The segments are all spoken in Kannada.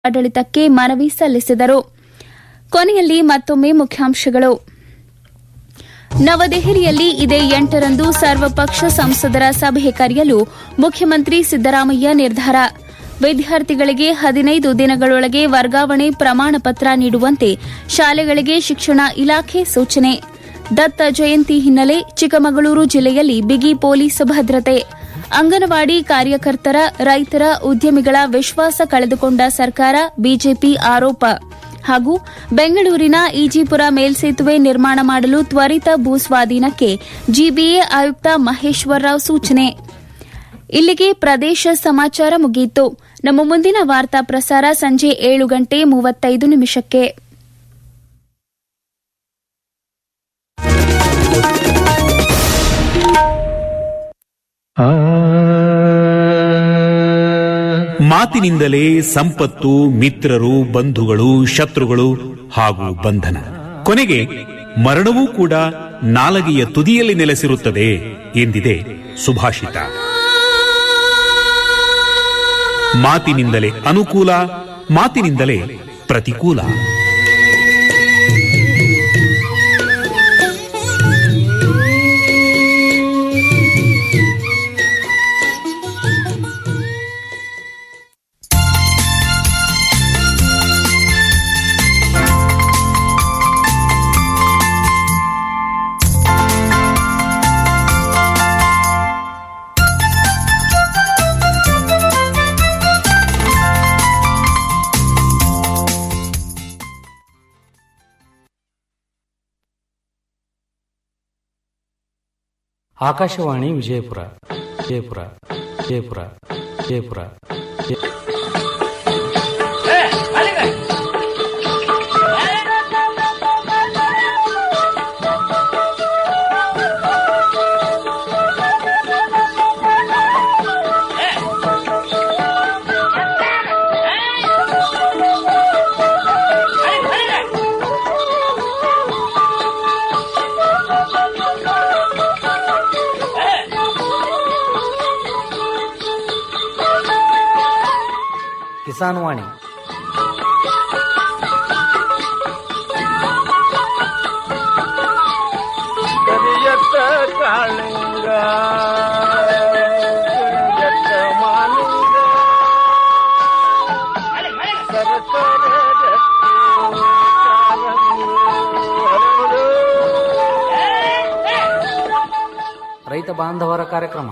ಆಡಳಿತಕ್ಕೆ ಮನವಿ ಸಲ್ಲಿಸಿದರು ಕೊನೆಯಲ್ಲಿ ಮತ್ತೊಮ್ಮೆ ಮುಖ್ಯಾಂಶಗಳು ನವದೆಹಲಿಯಲ್ಲಿ ಇದೇ ಎಂಟರಂದು ಸರ್ವಪಕ್ಷ ಸಂಸದರ ಸಭೆ ಕರೆಯಲು ಮುಖ್ಯಮಂತ್ರಿ ಸಿದ್ದರಾಮಯ್ಯ ನಿರ್ಧಾರ ವಿದ್ಯಾರ್ಥಿಗಳಿಗೆ ಹದಿನೈದು ದಿನಗಳೊಳಗೆ ವರ್ಗಾವಣೆ ಪ್ರಮಾಣ ಪತ್ರ ನೀಡುವಂತೆ ಶಾಲೆಗಳಿಗೆ ಶಿಕ್ಷಣ ಇಲಾಖೆ ಸೂಚನೆ ದತ್ತ ಜಯಂತಿ ಹಿನ್ನೆಲೆ ಚಿಕ್ಕಮಗಳೂರು ಜಿಲ್ಲೆಯಲ್ಲಿ ಬಿಗಿ ಪೊಲೀಸ್ ಭದ್ರತೆ ಅಂಗನವಾಡಿ ಕಾರ್ಯಕರ್ತರ ರೈತರ ಉದ್ಯಮಿಗಳ ವಿಶ್ವಾಸ ಕಳೆದುಕೊಂಡ ಸರ್ಕಾರ ಬಿಜೆಪಿ ಆರೋಪ ಹಾಗೂ ಬೆಂಗಳೂರಿನ ಈಜಿಪುರ ಮೇಲ್ಸೇತುವೆ ನಿರ್ಮಾಣ ಮಾಡಲು ತ್ವರಿತ ಭೂಸ್ವಾಧೀನಕ್ಕೆ ಜಿಬಿಎ ಆಯುಕ್ತ ಮಹೇಶ್ವರ್ ರಾವ್ ಸೂಚನೆ ಇಲ್ಲಿಗೆ ಪ್ರದೇಶ ಸಮಾಚಾರ ಮುಗಿಯಿತು ನಮ್ಮ ಮುಂದಿನ ವಾರ್ತಾ ಪ್ರಸಾರ ಸಂಜೆ ಏಳು ಗಂಟೆ ಮೂವತ್ತೈದು ನಿಮಿಷಕ್ಕೆ ಮಾತಿನಿಂದಲೇ ಸಂಪತ್ತು ಮಿತ್ರರು ಬಂಧುಗಳು ಶತ್ರುಗಳು ಹಾಗೂ ಬಂಧನ ಕೊನೆಗೆ ಮರಣವೂ ಕೂಡ ನಾಲಗೆಯ ತುದಿಯಲ್ಲಿ ನೆಲೆಸಿರುತ್ತದೆ ಎಂದಿದೆ ಸುಭಾಷಿತ ಮಾತಿನಿಂದಲೇ ಅನುಕೂಲ ಮಾತಿನಿಂದಲೇ ಪ್ರತಿಕೂಲ ಆಕಾಶವಾಣಿ ವಿಜಯಪುರ ವಿಜಯಪುರ ವಿಜಯಪುರ ವಿಜಯಪುರ ಕಿಸಾನ್ ವಾಣಿ ಕರಿಯತ್ತ ಕಾಳಿಂಗ ಕರಿಯತ್ತ ಮಾಲಿಂಗ ಸರಸರ ರತ್ನ ಕಾರಂಗಿ ಹರಳು. ರೈತ ಬಾಂಧವರ ಕಾರ್ಯಕ್ರಮ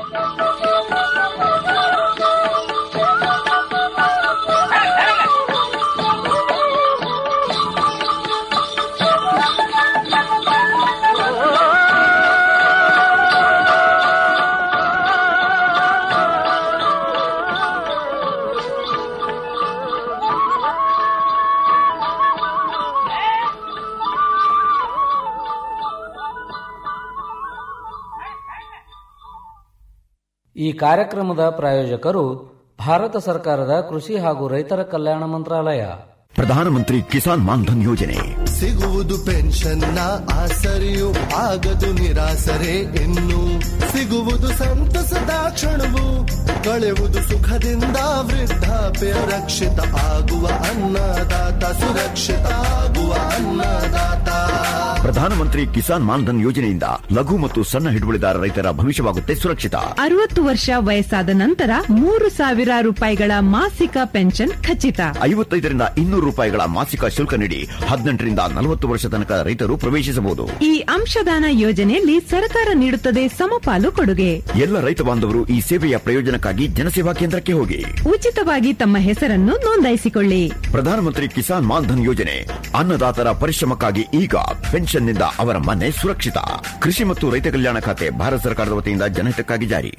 ಈ ಕಾರ್ಯಕ್ರಮದ ಪ್ರಾಯೋಜಕರು ಭಾರತ ಸರ್ಕಾರದ ಕೃಷಿ ಹಾಗೂ ರೈತರ ಕಲ್ಯಾಣ ಮಂತ್ರಾಲಯ ಪ್ರಧಾನಮಂತ್ರಿ ಕಿಸಾನ್ ಮಾನ್ಧನ್ ಯೋಜನೆ ಸಿಗುವುದು ಪೆನ್ಷನ್ನ ಆಸರೆಯು ಆಗದು ನಿರಾಸರೆ ಇನ್ನು ಸಿಗುವುದು ಸಂತಸದ ಕ್ಷಣವು ಕಳೆವುದು ಸುಖದಿಂದ ವೃದ್ಧಾಪ್ಯ ರಕ್ಷಿತ ಆಗುವ ಅನ್ನದಾತ ಸುರಕ್ಷಿತ ಆಗುವ ಅನ್ನದಾತ ಪ್ರಧಾನಮಂತ್ರಿ ಕಿಸಾನ್ ಮಾನ್ಧನ್ ಯೋಜನೆಯಿಂದ ಲಘು ಮತ್ತು ಸಣ್ಣ ಹಿಡುವಳಿದಾರ ರೈತರ ಭವಿಷ್ಯವಾಗುತ್ತೆ ಸುರಕ್ಷಿತ ಅರವತ್ತು ವರ್ಷ ವಯಸ್ಸಾದ ನಂತರ ಮೂರು ಸಾವಿರ ರೂಪಾಯಿಗಳ ಮಾಸಿಕ ಪೆನ್ಷನ್ ಖಚಿತ ಐವತ್ತೈದರಿಂದ ಇನ್ನೂರು ರೂಪಾಯಿಗಳ ಮಾಸಿಕ ಶುಲ್ಕ ನೀಡಿ ಹದಿನೆಂಟರಿಂದ ನಲವತ್ತು ವರ್ಷ ತನಕ ರೈತರು ಪ್ರವೇಶಿಸಬಹುದು ಈ ಅಂಶದಾನ ಯೋಜನೆಯಲ್ಲಿ ಸರ್ಕಾರ ನೀಡುತ್ತದೆ ಸಮಪಾಲು ಕೊಡುಗೆ ಎಲ್ಲ ರೈತ ಬಾಂಧವರು ಈ ಸೇವೆಯ ಪ್ರಯೋಜನಕ್ಕಾಗಿ ಜನಸೇವಾ ಕೇಂದ್ರಕ್ಕೆ ಹೋಗಿ ಉಚಿತವಾಗಿ ತಮ್ಮ ಹೆಸರನ್ನು ನೋಂದಾಯಿಸಿಕೊಳ್ಳಿ ಪ್ರಧಾನಮಂತ್ರಿ ಕಿಸಾನ್ ಮಾನ್ಧನ್ ಯೋಜನೆ ಅನ್ನದಾತರ ಪರಿಶ್ರಮಕ್ಕಾಗಿ ಈಗ ಪೆನ್ಷನ್ನಿಂದ ಅವರ ಮನೆ ಸುರಕ್ಷಿತ ಕೃಷಿ ಮತ್ತು ರೈತ ಕಲ್ಯಾಣ ಖಾತೆ ಭಾರತ ಸರ್ಕಾರದ ವತಿಯಿಂದ ಜನಹಿತಕ್ಕಾಗಿ ಜಾರಿ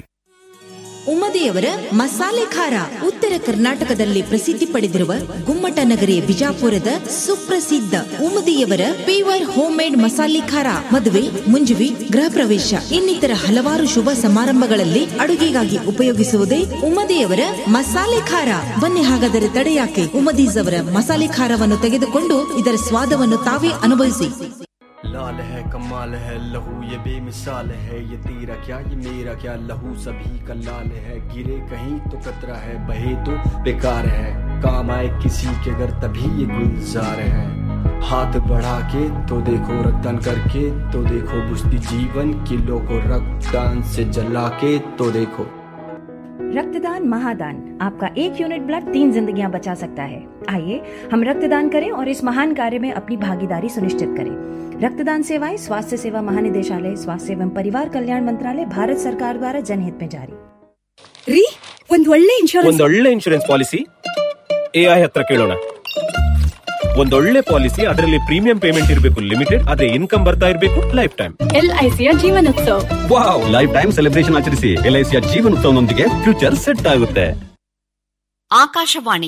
ಉಮ್ಮದಿಯವರ ಮಸಾಲೆ ಖಾರ ಉತ್ತರ ಕರ್ನಾಟಕದಲ್ಲಿ ಪ್ರಸಿದ್ಧಿ ಪಡೆದಿರುವ ಗುಮ್ಮಟ ನಗರಿ ಬಿಜಾಪುರದ ಸುಪ್ರಸಿದ್ಧ ಉಮ್ಮದಿಯವರ ಪೇವರ್ ಹೋಮ್ ಮೇಡ್ ಮಸಾಲೆ ಖಾರ ಮದುವೆ ಮುಂಜುವಿ ಗೃಹ ಪ್ರವೇಶ ಇನ್ನಿತರ ಹಲವಾರು ಶುಭ ಸಮಾರಂಭಗಳಲ್ಲಿ ಅಡುಗೆಗಾಗಿ ಉಪಯೋಗಿಸುವುದೇ ಉಮ್ಮದಿಯವರ ಮಸಾಲೆ ಖಾರ ಬನ್ನಿ ಹಾಗಾದರೆ ತಡೆಯಾಕೆ ಉಮ್ಮದೀಸ್ ಅವರ ಮಸಾಲೆ ಖಾರವನ್ನು ತೆಗೆದುಕೊಂಡು ಇದರ ಸ್ವಾದವನ್ನು ತಾವೇ ಅನುಭವಿಸಿ लाल है कमाल है लहू ये बेमिसाल है ये तेरा क्या ये मेरा क्या लहू सभी का लाल है गिरे कहीं तो कतरा है बहे तो बेकार है काम आए किसी के घर तभी ये गुलजार है हाथ बढ़ा के तो देखो रक्तदान करके तो देखो बुझती जीवन किलो को रक्तदान से जला के तो देखो रक्तदान महादान आपका एक यूनिट ब्लड तीन जिंदगियां बचा सकता है आइए हम रक्तदान करें और इस महान कार्य में अपनी भागीदारी सुनिश्चित करें रक्तदान सेवाएं स्वास्थ्य सेवा महानिदेशालय स्वास्थ्य एवं परिवार कल्याण मंत्रालय भारत सरकार द्वारा जनहित में जारी ರೀ ಒಂದ್ ಒಳ್ಳೆ ಇನ್ಶೂರೆನ್ಸ್ ಒಂದೊಳ್ಳೆ ಇನ್ಶೂರೆನ್ಸ್ ಪಾಲಿಸಿ ಎಐ ಹತ್ರ ಕೇಳೋಣ ಒಂದೊಳ್ಳೆ ಪಾಲಿಸಿ ಅದರಲ್ಲಿ ಪ್ರೀಮಿಯಂ ಪೇಮೆಂಟ್ ಇರಬೇಕು ಲಿಮಿಟೆಡ್ ಅದೇ ಇನ್ಕಮ್ ಬರ್ತಾ ಇರಬೇಕು ಲೈಫ್ ಟೈಮ್ ಎಲ್ಐಸಿಯ ಜೀವನೋತ್ಸವ ವಾವ್ ಲೈಫ್ ಟೈಮ್ ಸೆಲೆಬ್ರೇಷನ್ ಆಚರಿಸಿ ಎಲ್ಐಸಿಯ ಜೀವನೋತ್ಸವನೊಂದಿಗೆ ಫ್ಯೂಚರ್ ಸೆಟ್ ಆಗುತ್ತೆ ಆಕಾಶವಾಣಿ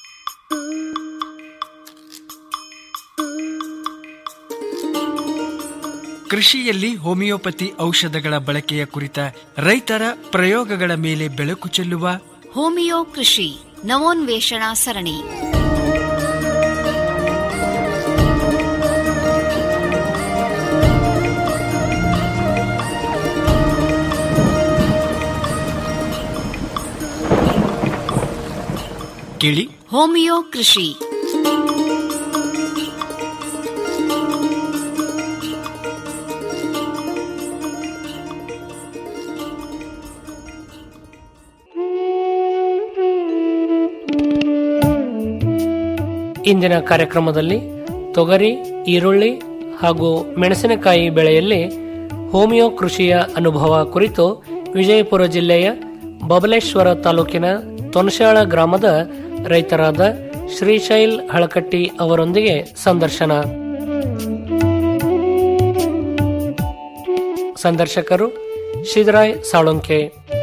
ಕೃಷಿಯಲ್ಲಿ ಹೋಮಿಯೋಪತಿ ಔಷಧಗಳ ಬಳಕೆಯ ಕುರಿತ ರೈತರ ಪ್ರಯೋಗಗಳ ಮೇಲೆ ಬೆಳಕು ಚೆಲ್ಲುವ ಹೋಮಿಯೋ ಕೃಷಿ ನವೋನ್ವೇಷಣಾ ಸರಣಿ ಕೇಳಿ ಹೋಮಿಯೋ ಕೃಷಿ ಇಂದಿನ ಕಾರ್ಯಕ್ರಮದಲ್ಲಿ ತೊಗರಿ ಈರುಳ್ಳಿ ಹಾಗೂ ಮೆಣಸಿನಕಾಯಿ ಬೆಳೆಯಲ್ಲಿ ಹೋಮಿಯೋ ಕೃಷಿಯ ಅನುಭವ ಕುರಿತು ವಿಜಯಪುರ ಜಿಲ್ಲೆಯ ಬಬಲೇಶ್ವರ ತಾಲೂಕಿನ ತೊನಶಾಳ ಗ್ರಾಮದ ರೈತರಾದ ಶ್ರೀಶೈಲ್ ಹಳಕಟ್ಟಿ ಅವರೊಂದಿಗೆ ಸಂದರ್ಶನ ಸಂದರ್ಶಕರು ಶಿವರಾಯ್ ಸಾಳುಂಕೆ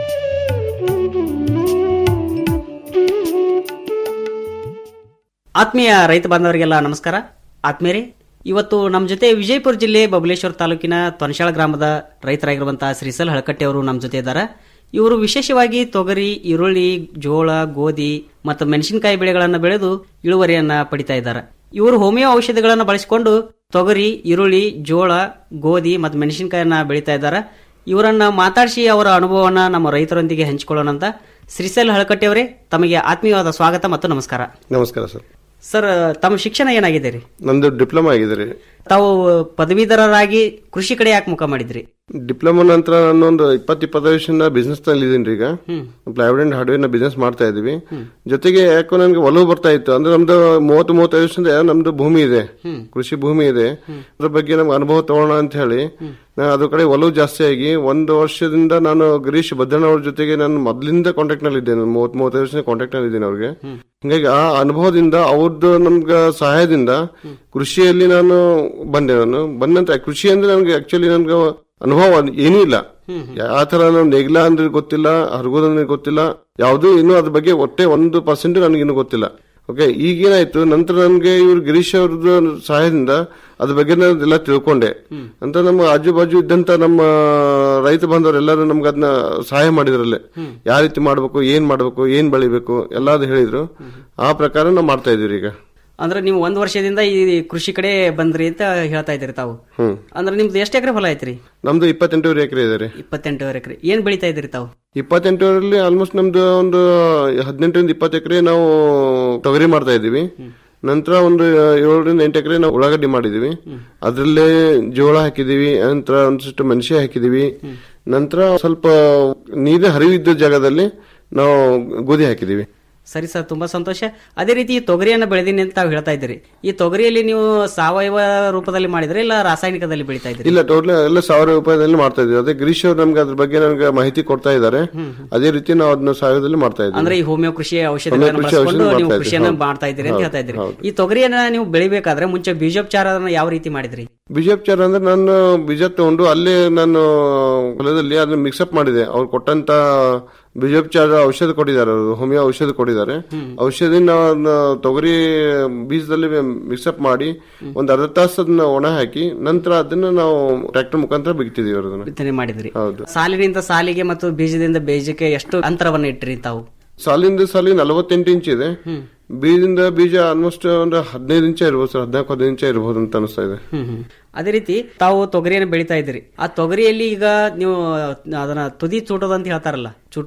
ಆತ್ಮೀಯ ರೈತ ಬಾಂಧವರಿಗೆಲ್ಲ ನಮಸ್ಕಾರ ಆತ್ಮೀಯರೇ ಇವತ್ತು ನಮ್ಮ ಜೊತೆ ವಿಜಯಪುರ ಜಿಲ್ಲೆ ಬಬಲೇಶ್ವರ ತಾಲೂಕಿನ ತೊನಶಾಳ ಗ್ರಾಮದ ರೈತರಾಗಿರುವಂತಹ ಶ್ರೀಸಲ್ ಹಳಕಟ್ಟಿ ಅವರು ನಮ್ಮ ಜೊತೆ ಇದ್ದಾರೆ ಇವರು ವಿಶೇಷವಾಗಿ ತೊಗರಿ ಈರುಳ್ಳಿ ಜೋಳ ಗೋಧಿ ಮತ್ತು ಮೆಣಸಿನಕಾಯಿ ಬೆಳೆಗಳನ್ನು ಬೆಳೆದು ಇಳುವರಿಯನ್ನ ಪಡಿತಾ ಇದ್ದಾರೆ ಇವರು ಹೋಮಿಯೋ ಔಷಧಿಗಳನ್ನು ಬಳಸಿಕೊಂಡು ತೊಗರಿ ಈರುಳ್ಳಿ ಜೋಳ ಗೋಧಿ ಮತ್ತು ಮೆಣಸಿನಕಾಯಿಯನ್ನ ಬೆಳೀತಾ ಇದ್ದಾರೆ ಇವರನ್ನ ಮಾತಾಡಿಸಿ ಅವರ ಅನುಭವವನ್ನ ನಮ್ಮ ರೈತರೊಂದಿಗೆ ಹಂಚಿಕೊಳ್ಳೋಣ ಅಂತ ಶ್ರೀಸಲ್ ಹಳಕಟ್ಟಿ ಅವರೇ ತಮಗೆ ಆತ್ಮೀಯವಾದ ಸ್ವಾಗತ ಮತ್ತು ನಮಸ್ಕಾರ ನಮಸ್ಕಾರ ಸರ್ ಸರ್ ತಮ್ಮ ಶಿಕ್ಷಣ ಏನಾಗಿದೆ ರೀ ನಂದು ಡಿಪ್ಲೊಮಾ ಆಗಿದೆ ರೀ ತಾವು ಪದವೀಧರರಾಗಿ ಕೃಷಿ ಕಡೆ ಯಾಕೆ ಮುಖ ಮಾಡಿದ್ರಿ ಡಿಪ್ಲೊಮಾ ನಂತರ ನಾನೊಂದು ಇಪ್ಪತ್ತು ಇಪ್ಪತ್ತೈದು ವರ್ಷದಿಂದ ಬಿಸ್ನೆಸ್ ನಲ್ಲಿ ಇದೀನಿ ಈಗ ಹ್ಮ್. ಪ್ಲೈವುಡ್ ಅಂಡ್ ಹಾರ್ಡ್ವೇರ್ ನ ಬಿಸ್ನೆಸ್ ಮಾಡ್ತಾ ಇದೀವಿ ಜೊತೆಗೆ ಯಾಕೋ ನನಗೆ ಒಲವು ಬರ್ತಾ ಇತ್ತು ಅಂದ್ರೆ ನಮ್ದು ಮೂವತ್ತು ಮೂವತ್ತೈದು ವರ್ಷದಿಂದ ನಮ್ದು ಭೂಮಿ ಇದೆ ಹ್ಮ್. ಕೃಷಿ ಭೂಮಿ ಇದೆ ಅದ್ರ ಬಗ್ಗೆ ನಮ್ಗೆ ಅನುಭವ ತಗೋಣ ಅಂತ ಹೇಳಿ ನಾನು ಅದ್ರ ಕಡೆ ಒಲವು ಜಾಸ್ತಿ ಆಗಿ ಒಂದು ವರ್ಷದಿಂದ ನಾನು ಗಿರೀಶ್ ಭದ್ರಣ್ಣ ಅವ್ರ ಜೊತೆಗೆ ನಾನು ಮೊದಲಿಂದ ಕಾಂಟ್ಯಾಕ್ಟ್ ನಲ್ಲಿ ಇದ್ದೇನೆ ಮೂವತ್ ಮೂವತ್ತೈದು ವರ್ಷದಿಂದ ಕಾಂಟ್ಯಾಕ್ಟ್ ನಲ್ಲಿ ಇದ್ದೇನೆ ಅವ್ರಿಗೆ ಹಿಂಗಾಗಿ ಆ ಅನುಭವದಿಂದ ಅವ್ರದ್ದು ನಮ್ಗೆ ಸಹಾಯದಿಂದ ಕೃಷಿಯಲ್ಲಿ ನಾನು ಬಂದೆ ನಾನು ಬಂದ ನಂತರ ಕೃಷಿ ಅಂದ್ರೆ ನನಗೆ ಆಕ್ಚುಲಿ ನನ್ಗೆ ಅನುಭವ ಏನೂ ಇಲ್ಲ ಯಾವ ತರ ನಾವು ನೆಗ್ಲ ಅಂದ್ರೆ ಗೊತ್ತಿಲ್ಲ ಹರಗೋದಂದ್ರೆ ಗೊತ್ತಿಲ್ಲ ಯಾವುದೂ ಇನ್ನೂ ಅದ್ರ ಬಗ್ಗೆ ಒಟ್ಟೆ ಒಂದು ಪರ್ಸೆಂಟ್ ನನಗೆ ಇನ್ನೂ ಗೊತ್ತಿಲ್ಲ ಓಕೆ ಈಗೇನಾಯ್ತು ನಂತರ ನನ್ಗೆ ಇವ್ರು ಗಿರೀಶ್ ಅವ್ರದ್ದು ಸಹಾಯದಿಂದ ಅದ್ರ ಬಗ್ಗೆ ನಾನು ಎಲ್ಲ ತಿಳ್ಕೊಂಡೆ ಅಂತ ನಮ್ಮ ಆಜು ಬಾಜು ಇದ್ದಂತ ನಮ್ಮ ರೈತ ಬಾಂಧವರೆಲ್ಲರೂ ನಮ್ಗೆ ಅದನ್ನ ಸಹಾಯ ಮಾಡಿದ್ರಲ್ಲೇ ಯಾವ ರೀತಿ ಮಾಡ್ಬೇಕು ಏನ್ ಮಾಡ್ಬೇಕು ಏನ್ ಬೆಳಿಬೇಕು ಎಲ್ಲಾದು ಹೇಳಿದ್ರು ಆ ಪ್ರಕಾರ ನಾವು ಮಾಡ್ತಾ ಇದೀವಿ ಈಗ ಅಂದ್ರೆ ನೀವು ಒಂದ್ ವರ್ಷದಿಂದ ಈ ಕೃಷಿ ಕಡೆ ಬಂದ್ರಿ ಅಂತ ಹೇಳ್ತಾ ಇದ್ದೀರಿ ತಾವು ಹ್ಮ್ ಅಂದ್ರೆ ನಿಮ್ದು ಎಷ್ಟು ಎಕರೆ ಹೊಲ ಐತ್ರಿ ನಮ್ದು ಇಪ್ಪತ್ತೆಂಟೂವರೆ ಎಕರೆ ಇದೆ ರೀ ಇಪ್ಪತ್ತೆಂಟು ಎಕರೆ ಏನ್ ಬೆಳಿತಾ ಇದ್ದೀರಿ ತಾವು ಇಪ್ಪತ್ತೆಂಟರಲ್ಲಿ ಆಲ್ಮೋಸ್ಟ್ ನಮ್ದು ಒಂದು ಹದಿನೆಂಟರಿಂದ ಇಪ್ಪತ್ತು ಎಕರೆ ನಾವು ತೊಗರಿ ಮಾಡ್ತಾ ಇದೀವಿ ನಂತರ ಒಂದು ಏಳರಿಂದ ಎಂಟು ಎಕರೆ ನಾವು ಉಳ್ಳಾಗಡ್ಡಿ ಮಾಡಿದೀವಿ ಅದರಲ್ಲೇ ಜೋಳ ಹಾಕಿದೀವಿ ನಂತರ ಒಂದಿಷ್ಟು ಮೆಣಸೆ ಹಾಕಿದೀವಿ ನಂತರ ಸ್ವಲ್ಪ ನೀರಿನ ಹರಿವಿದ್ದ ಜಾಗದಲ್ಲಿ ನಾವು ಗೋಧಿ ಹಾಕಿದೀವಿ ಸರಿ ಸರ್ ತುಂಬಾ ಸಂತೋಷ ಅದೇ ರೀತಿ ಈ ತೊಗರಿಯನ್ನ ಬೆಳೆದೀನಿ ಅಂತ ತಾವು ಹೇಳ್ತಾ ಇದ್ದೀರಿ ಈ ತೊಗರಿಯಲ್ಲಿ ನೀವು ಸಾವಯವ ರೂಪದಲ್ಲಿ ಮಾಡಿದ್ರೆ ಇಲ್ಲ ರಾಸಾಯನಿಕದಲ್ಲಿ ಬೆಳಿತಾ ಇದ್ದೀರಿ ಇಲ್ಲ ಟೋಟಲ್ ಎಲ್ಲ ಸಾವಿರ ರೂಪಾಯಿದಲ್ಲಿ ಮಾಡ್ತಾ ಇದೀವಿ ಅದೇ ಗಿರೀಶ್ ಅವ್ರು ನಮ್ಗೆ ಅದ್ರ ಬಗ್ಗೆ ನಮ್ಗೆ ಮಾಹಿತಿ ಕೊಡ್ತಾ ಇದ್ದಾರೆ ಅದೇ ರೀತಿ ನಾವು ಅದನ್ನ ಸಾವಿರದಲ್ಲಿ ಮಾಡ್ತಾ ಇದ್ದೀವಿ ಅಂದ್ರೆ ಈ ಹೋಮಿಯೋ ಕೃಷಿ ಔಷಧಿಗಳನ್ನು ಹೋಮಿಯೋ ಕೃಷಿ ಬಳಸಿಕೊಂಡು ಔಷಧಿ ನೀವು ಮಾಡ್ತಾ ಕೃಷಿಯನ್ನ ಇದ್ದೀವಿ. ಮಾಡ್ತಾ ಇದ್ದೀರಿ ಅಂತ ಹೌದು, ಹೇಳ್ತಾ ಇದ್ದೀರಿ ಹೌದು. ಈ ತೊಗರಿಯನ್ನ ನೀವು ಬೆಳಿಬೇಕಾದ್ರೆ ಮುಂಚೆ ಬೀಜೋಪಚಾರನ ಯಾವ ರೀತಿ ಮಾಡಿದ್ರಿ ಬೀಜೋಪಚಾರ ಅಂದ್ರೆ ನಾನು ಬೀಜ ತಗೊಂಡು ಅಲ್ಲೇ ನಾನು ಹೊಲದಲ್ಲಿ ಅದನ್ನ ಮಿಕ್ಸಪ್ ಮಾಡಿದೆ ಅವ್ರು ಕೊಟ್ಟಂತ ಬೀಜೋಪಚಾರ ಔಷಧ ಕೊಟ್ಟಿದ್ದಾರೆ ಅವರು ಹೋಮಿಯೋ ಔಷಧ ಕೊಟ್ಟಿದ್ದಾರೆ ಔಷಧಿ ನಾವು ತೊಗರಿ ಬೀಜದಲ್ಲಿ ಮಿಕ್ಸಪ್ ಮಾಡಿ ಒಂದ್ ಅರ್ಧ ತಾಸು ಅದನ್ನ ಒಣ ಹಾಕಿ ನಂತರ ಅದನ್ನ ನಾವು ಟ್ರ್ಯಾಕ್ಟರ್ ಮುಖಾಂತರ ಬಿಗ್ತಿದೀವಿ ಅದನ್ನ ಬಿತ್ತನೆ ಮಾಡಿದ್ರಿ ಹೌದು ಸಾಲಿನಿಂದ ಸಾಲಿಗೆ ಮತ್ತು ಬೀಜದಿಂದ ಬೀಜಕ್ಕೆ ಎಷ್ಟು ಅಂತರವನ್ನ ಇಟ್ರಿ ತಾವು ಸಾಲಿಂದ ಸಾಲಿ ನಲವತ್ತೆಂಟು ಇಂಚ್ ಇದೆ ಬೀಜದಿಂದ ಬೀಜ ಆಲ್ಮೋಸ್ಟ್ ಒಂದು ಹದಿನೈದು ಇಂಚ ಇರ್ಬೋದು ಸರ್ ಹದಿನಾಲ್ಕು ಹದಿನೈದು ಇಂಚ ಇರ್ಬೋದು ಅಂತ ಅನಿಸ್ತಾ ಇದೆ ಹ್ಮ್ ಹ್ಮ್. ಅದೇ ರೀತಿ ತಾವು ತೊಗರಿಯನ್ನು ಬೆಳಿತಾ ಇದ್ರಿ ಆ ತೊಗರಿಯಲ್ಲಿ ಈಗ ನೀವು ಅದನ್ನ ತುದಿ ಚೂಟೋದು ಅಂತ ಹೇಳ್ತಾರಲ್ಲ ಚೂಟಿದ್ರಿ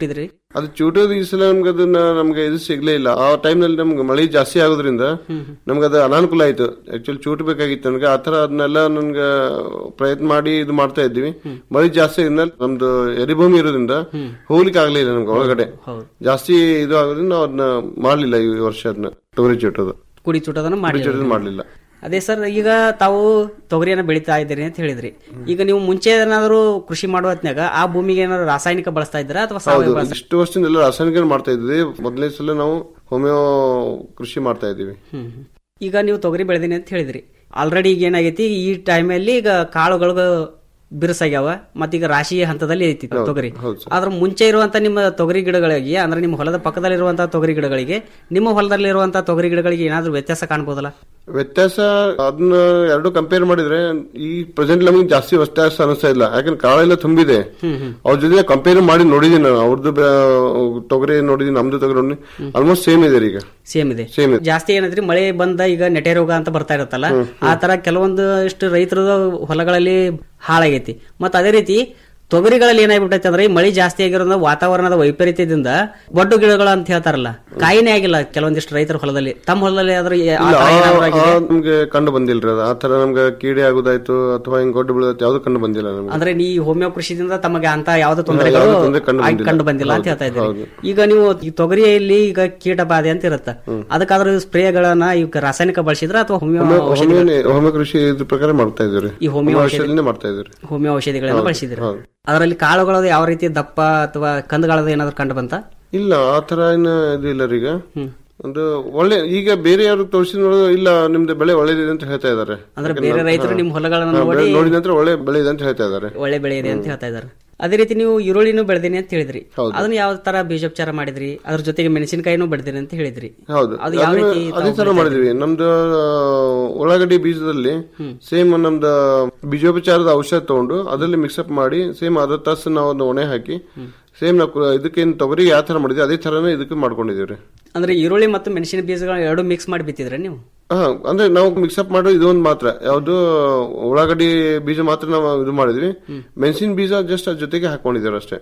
ಅದು ಚೂಟೋದು ಈ ಸಲ ನಮ್ಗೆ ಅದನ್ನ ನಮ್ಗೆ ಇದು ಸಿಗ್ಲೇ ಇಲ್ಲ ಆ ಟೈಮ್ ನಲ್ಲಿ ನಮ್ಗೆ ಮಳೆ ಜಾಸ್ತಿ ಆಗೋದ್ರಿಂದ ನಮ್ಗೆ ಅದು ಅನಾನುಕೂಲ ಆಯ್ತು ಆಕ್ಚುಲಿ ಚೂಟ್ ಬೇಕಾಗಿತ್ತು ನನಗೆ ಆತರ ಅದನ್ನೆಲ್ಲ ನನ್ಗೆ ಪ್ರಯತ್ನ ಮಾಡಿ ಇದು ಮಾಡ್ತಾ ಇದ್ವಿ ಮಳೆ ಜಾಸ್ತಿ ಆಗಿದ್ಮೇಲೆ ನಮ್ದು ಎರಿಭೂಮಿ ಇರೋದ್ರಿಂದ ಹೋಗ್ಲಿಕ್ಕೆ ಆಗ್ಲಿಲ್ಲ ನಮ್ಗೆ ಒಳಗಡೆ ಜಾಸ್ತಿ ಇದು ಆಗೋದ್ರಿಂದ ನಾವು ಅದನ್ನ ಮಾಡ್ಲಿಲ್ಲ ಈ ವರ್ಷ ಅದನ್ನ ತೊಗರಿ ಚೂಟೋದು ಕುಡಿ ಚುಟೋದನ್ನ ಕುಡಿ ಮಾಡಿ ಚೂಟೋದು ಮಾಡ್ಲಿಲ್ಲ ಅದೇ ಸರ್ ಈಗ ತಾವು ತೊಗರಿಯನ್ನ ಬೆಳಿತಾ ಇದ್ದೀರಿ ಅಂತ ಹೇಳಿದ್ರಿ ಈಗ ನೀವು ಮುಂಚೆ ಏನಾದ್ರು ಕೃಷಿ ಮಾಡುವ ಹೊತ್ನ್ಯಾಗ ಆ ಭೂಮಿಗೆ ಏನಾದ್ರು ರಾಸಾಯನಿಕ ಬಳಸ್ತಾ ಇದ್ದೀರಾ ಅಥವಾ ಹೌದು ಸಾವಯವ ಬಳಸ್ತಾ ಇಷ್ಟು ವರ್ಷದಿಂದ ಎಲ್ಲ ರಾಸಾಯನಿಕ ಮಾಡ್ತಾ ಇದ್ವಿ ಮೊದಲನೇ ಸಲ ನಾವು ಹೋಮಿಯೋ ಕೃಷಿ ಮಾಡ್ತಾ ಇದ್ದೀವಿ ಹ್ಮ್ ಹ್ಮ್. ಈಗ ನೀವು ತೊಗರಿ ಬೆಳೆದಿನಿ ಅಂತ ಹೇಳಿದ್ರಿ ಆಲ್ರೆಡಿ ಈಗ ಏನಾಗೈತಿ ಈ ಟೈಮಲ್ಲಿ ಈಗ ಕಾಳುಗಳು ಬಿರುಸಾಗ್ಯಾವ ಮತ್ತೀಗ ರಾಶಿ ಹಂತದಲ್ಲಿ ಐತಿ ಹೌದು, ತೊಗರಿ ಹೌದು ಸರ್. ಆದ್ರ ಮುಂಚೆ ಇರುವಂತ ನಿಮ್ಮ ತೊಗರಿ ಗಿಡಗಳಿಗೆ ಅಂದ್ರೆ ನಿಮ್ಮ ಹೊಲದ ಪಕ್ಕದಲ್ಲಿರುವಂತಹ ತೊಗರಿ ಗಿಡಗಳಿಗೆ ನಿಮ್ಮ ಹೊಲದಲ್ಲಿರುವಂತಹ ತೊಗರಿ ಗಿಡಗಳಿಗೆ ಏನಾದ್ರೂ ವ್ಯತ್ಯಾಸ ಕಾಣಬಹುದಲ್ಲ ವ್ಯತ್ಯಾಸ ಅದನ್ನ ಎರಡು ಕಂಪೇರ್ ಮಾಡಿದ್ರೆ ಈ ಪ್ರೆಸೆಂಟ್ ನಮಗೆ ಜಾಸ್ತಿ ವ್ಯತ್ಯಾಸ ಅನಿಸ್ತಾ ಇಲ್ಲ ಯಾಕಂದ್ರೆ ಕಾಳೆಲ್ಲ ತುಂಬಿದೆ ಅವ್ರ ಜೊತೆ ಕಂಪೇರ್ ಮಾಡಿ ನೋಡಿದೀನಿ ನಾನು ಅವ್ರದ್ದು ಬೆ- ತೊಗರಿ ನೋಡಿದೀನಿ ನಮ್ದು ತೊಗರಿ ನೋಡಿ ಆಲ್ಮೋಸ್ಟ್ ಸೇಮ್ ಇದೆ ಈಗ ಸೇಮ್ ಇದೆ ಸೇಮ್ ಇದೆ ಜಾಸ್ತಿ ಏನಂದ್ರೆ ಮಳೆ ಬಂದ ಈಗ ನೆಟೆ ರೋಗ ಅಂತ ಬರ್ತಾ ಇರುತ್ತಲ್ಲ ಆ ತರ ಕೆಲವೊಂದಿಷ್ಟು ರೈತರ ಹೊಲಗಳಲ್ಲಿ ಹಾಳಾಗೈತಿ ಮತ್ತ ಅದೇ ರೀತಿ ತೊಗರಿಗಳಲ್ಲಿ ಏನಾಗ್ಬಿಟ್ಟೈತೆ ಅಂದ್ರೆ ಈ ಮಳಿ ಜಾಸ್ತಿ ಆಗಿರೋದ್ರಿಂದ ವಾತಾವರಣದ ವೈಪರೀತ್ಯದಿಂದ ಬಡ್ಡು ಗಿಡಗಳು ಅಂತ ಹೇಳ್ತಾರಲ್ಲ ಕಾಯಿನೇ ಆಗಿಲ್ಲ ಕೆಲವೊಂದಿಷ್ಟು ರೈತರ ಹೊಲದಲ್ಲಿ ತಮ್ಮ ಹೊಲದಲ್ಲಿ ಆದ್ರೆ ಆ ಇಲ್ಲ ತರ ಏನಾದ್ರು ಆ- ಆಗಿದೆ? ಆ ನಮ್ಗೆ ಕಂಡು ಬಂದಿಲ್ರಿ ಅದು ಆ ತರ ನಮ್ಗೆ ಕೀಡೆ ಆಗುದಾಯ್ತು ಅಥವಾ ಹಿಂಗ್ ಗೊಡ್ಡು ಬೀಳೋದಾಯ್ತು ಯಾವ್ದು ಕಂಡು ಬಂದಿಲ್ಲ ನಮ್ಗೆ ಅಂದ್ರೆ ನೀ ಹೋಮಿಯೋ ಕೃಷಿದಿಂದ ತಮಗೆ ಅಂತ ಯಾವ್ದು ತೊಂದರೆಗಳು ಯಾವ್ದು ತೊಂದ್ರೆ ಕಂಡು ಆಗಿ- ಬಂದಿಲ್ಲ. ಕಂಡು ಬಂದಿಲ್ಲ ಅಂತ ಹೇಳ್ತಾ ಹೌದು, ಇದ್ದೀರಿ ಈಗ ನೀವು ಈ ತೊಗರಿಯಲ್ಲಿ ಈಗ ಕೀಟ ಬಾಧೆ ಅಂತ ಇರುತ್ತೆ ಅದಕ್ಕಾದ್ರೂ ಸ್ಪ್ರೇಗಳನ್ನ ಈಗ ರಾಸಾಯನಿಕ ಬಳಸಿದ್ರ ಅಥವಾ ಹೋಮಿಯೋ ಹೋಮಿಯೋ- ಔಷಧಿಗಳ- ಹೋಮಿಯೋ ಹೋಮಿಯೋ ಕೃಷಿ ಇದ್ರ ಪ್ರಕಾರ ಮಾಡ್ತಾ ಇದ್ದೀವಿ ಈ ಹೋಮಿಯೋ ಔಷಧಿ- ಔಷಧಿನೇ ಮಾಡ್ತಾ ಇದ್ದೀವಿ ಹೋಮಿಯೋ ಔಷಧಿಗಳನ್ನ ಹೌದು, ಬಳಸಿದ್ರೆ ಹೌದು. ಅದರಲ್ಲಿ ಕಾಳುಗಳದು ಯಾವ ರೀತಿ ದಪ್ಪ ಅಥವಾ ಕಂದುಗಳದು ಏನಾದ್ರು ಕಂಡು ಬಂತ ಇಲ್ಲ ಆ ತರ ಏನು ಇದು ಇಲ್ಲ ರೀ ಈಗ ಒಂದು ಒಳ್ಳೆ ಈಗ ಬೇರೆ ಯಾರು ತೋರಿಸಿ ನೋಡೋದು ಇಲ್ಲ ನಿಮ್ದು ಬೆಳೆ ಒಳ್ಳೇದಿದೆ ಅಂತ ಹೇಳ್ತಾ ಇದಾರೆ ಅಂದ್ರೆ ಯಾಕಂದ್ರೆ ಬೇರೆ ಹಾ. ರೈತರು ನಿಮ್ಮ ಹೊಲಗಳನ್ನ ಹಾ, ಬೆಳೆ ನೋಡಿ- ನೋಡಿದ ನಂತರ ಒಳ್ಳೆ ಬೆಳೆ ಇದೆ ಅಂತ ಹೇಳ್ತಾ ಇದಾರೆ ಒಳ್ಳೆ ಬೆಳೆ ಇದೆ ಅಂತ ಹೇಳ್ತಾ ಇದಾರೆ ಅದೇ ರೀತಿ ನೀವು ಈರುಳ್ಳಿನೂ ಬೆಳೆದಿನಿ ಅಂತ ಹೇಳಿದ್ರಿ ಅದನ್ನ ಯಾವ ತರ ಬೀಜೋಪಚಾರ ಮಾಡಿದ್ರಿ ಅದ್ರ ಜೊತೆಗೆ ಮೆಣಸಿನಕಾಯಿನೂ ಬೆಳೆದಿನಿ ಅಂತ ಹೇಳಿದ್ರಿ ಹೌದು ಅದು ಯಾವ ಅದನ್ನ- ರೀತಿ ಅದೇ ತಾವು ತರ ಮಾಡಿದ್ವಿ ನಮ್ದು ಆ, ಉಳ್ಳಾಗಡ್ಡಿ ಬೀಜದಲ್ಲಿ ಸೇಮ್ ನಮ್ದು ಬೀಜೋಪಚಾರದ ಔಷಧ ತಗೊಂಡು ಅದರಲ್ಲಿ ಮಿಕ್ಸಪ್ ಮಾಡಿ ಸೇಮ್ ಅದ್ರ ತಾಸು ನಾವು ಅದನ್ನ ಒಣೆ ಹಾಕಿ ಸೇಮ್ ನಾವು ಇದಕ್ಕೇನು ತೊಗರಿ ಯಾವ ತರ ಮಾಡಿದ್ವಿ ಅದೇ ತರನೇ ಇದಕ್ಕೆ ಮಾಡ್ಕೊಂಡಿದೀವಿ ಅಂದ್ರೆ ಈರುಳ್ಳಿ ಮತ್ತು ಮೆಣಸಿನ ಬೀಜಗಳ ಎರಡು ಮಿಕ್ಸ್ ಮಾಡಿ ಬಿತ್ತಿದ್ರೆ ನೀವು ಹಾ ಅಂದ್ರೆ ನಾವು ಮಿಕ್ಸಪ್ ಮಾಡೋ ಇದೊಂದು ಮಾತ್ರ ಯಾವ್ದು ಉಳ್ಳಾಗಡ್ಡಿ ಬೀಜ ಮಾತ್ರ ನಾವು ಇದು ಮಾಡಿದ್ವಿ ಮೆಣಸಿನ ಬೀಜ ಜಸ್ಟ್ ಅದ್ರ ಜೊತೆಗೆ ಹಾಕೊಂಡಿದ್ದೀವಿ ಅಷ್ಟೇ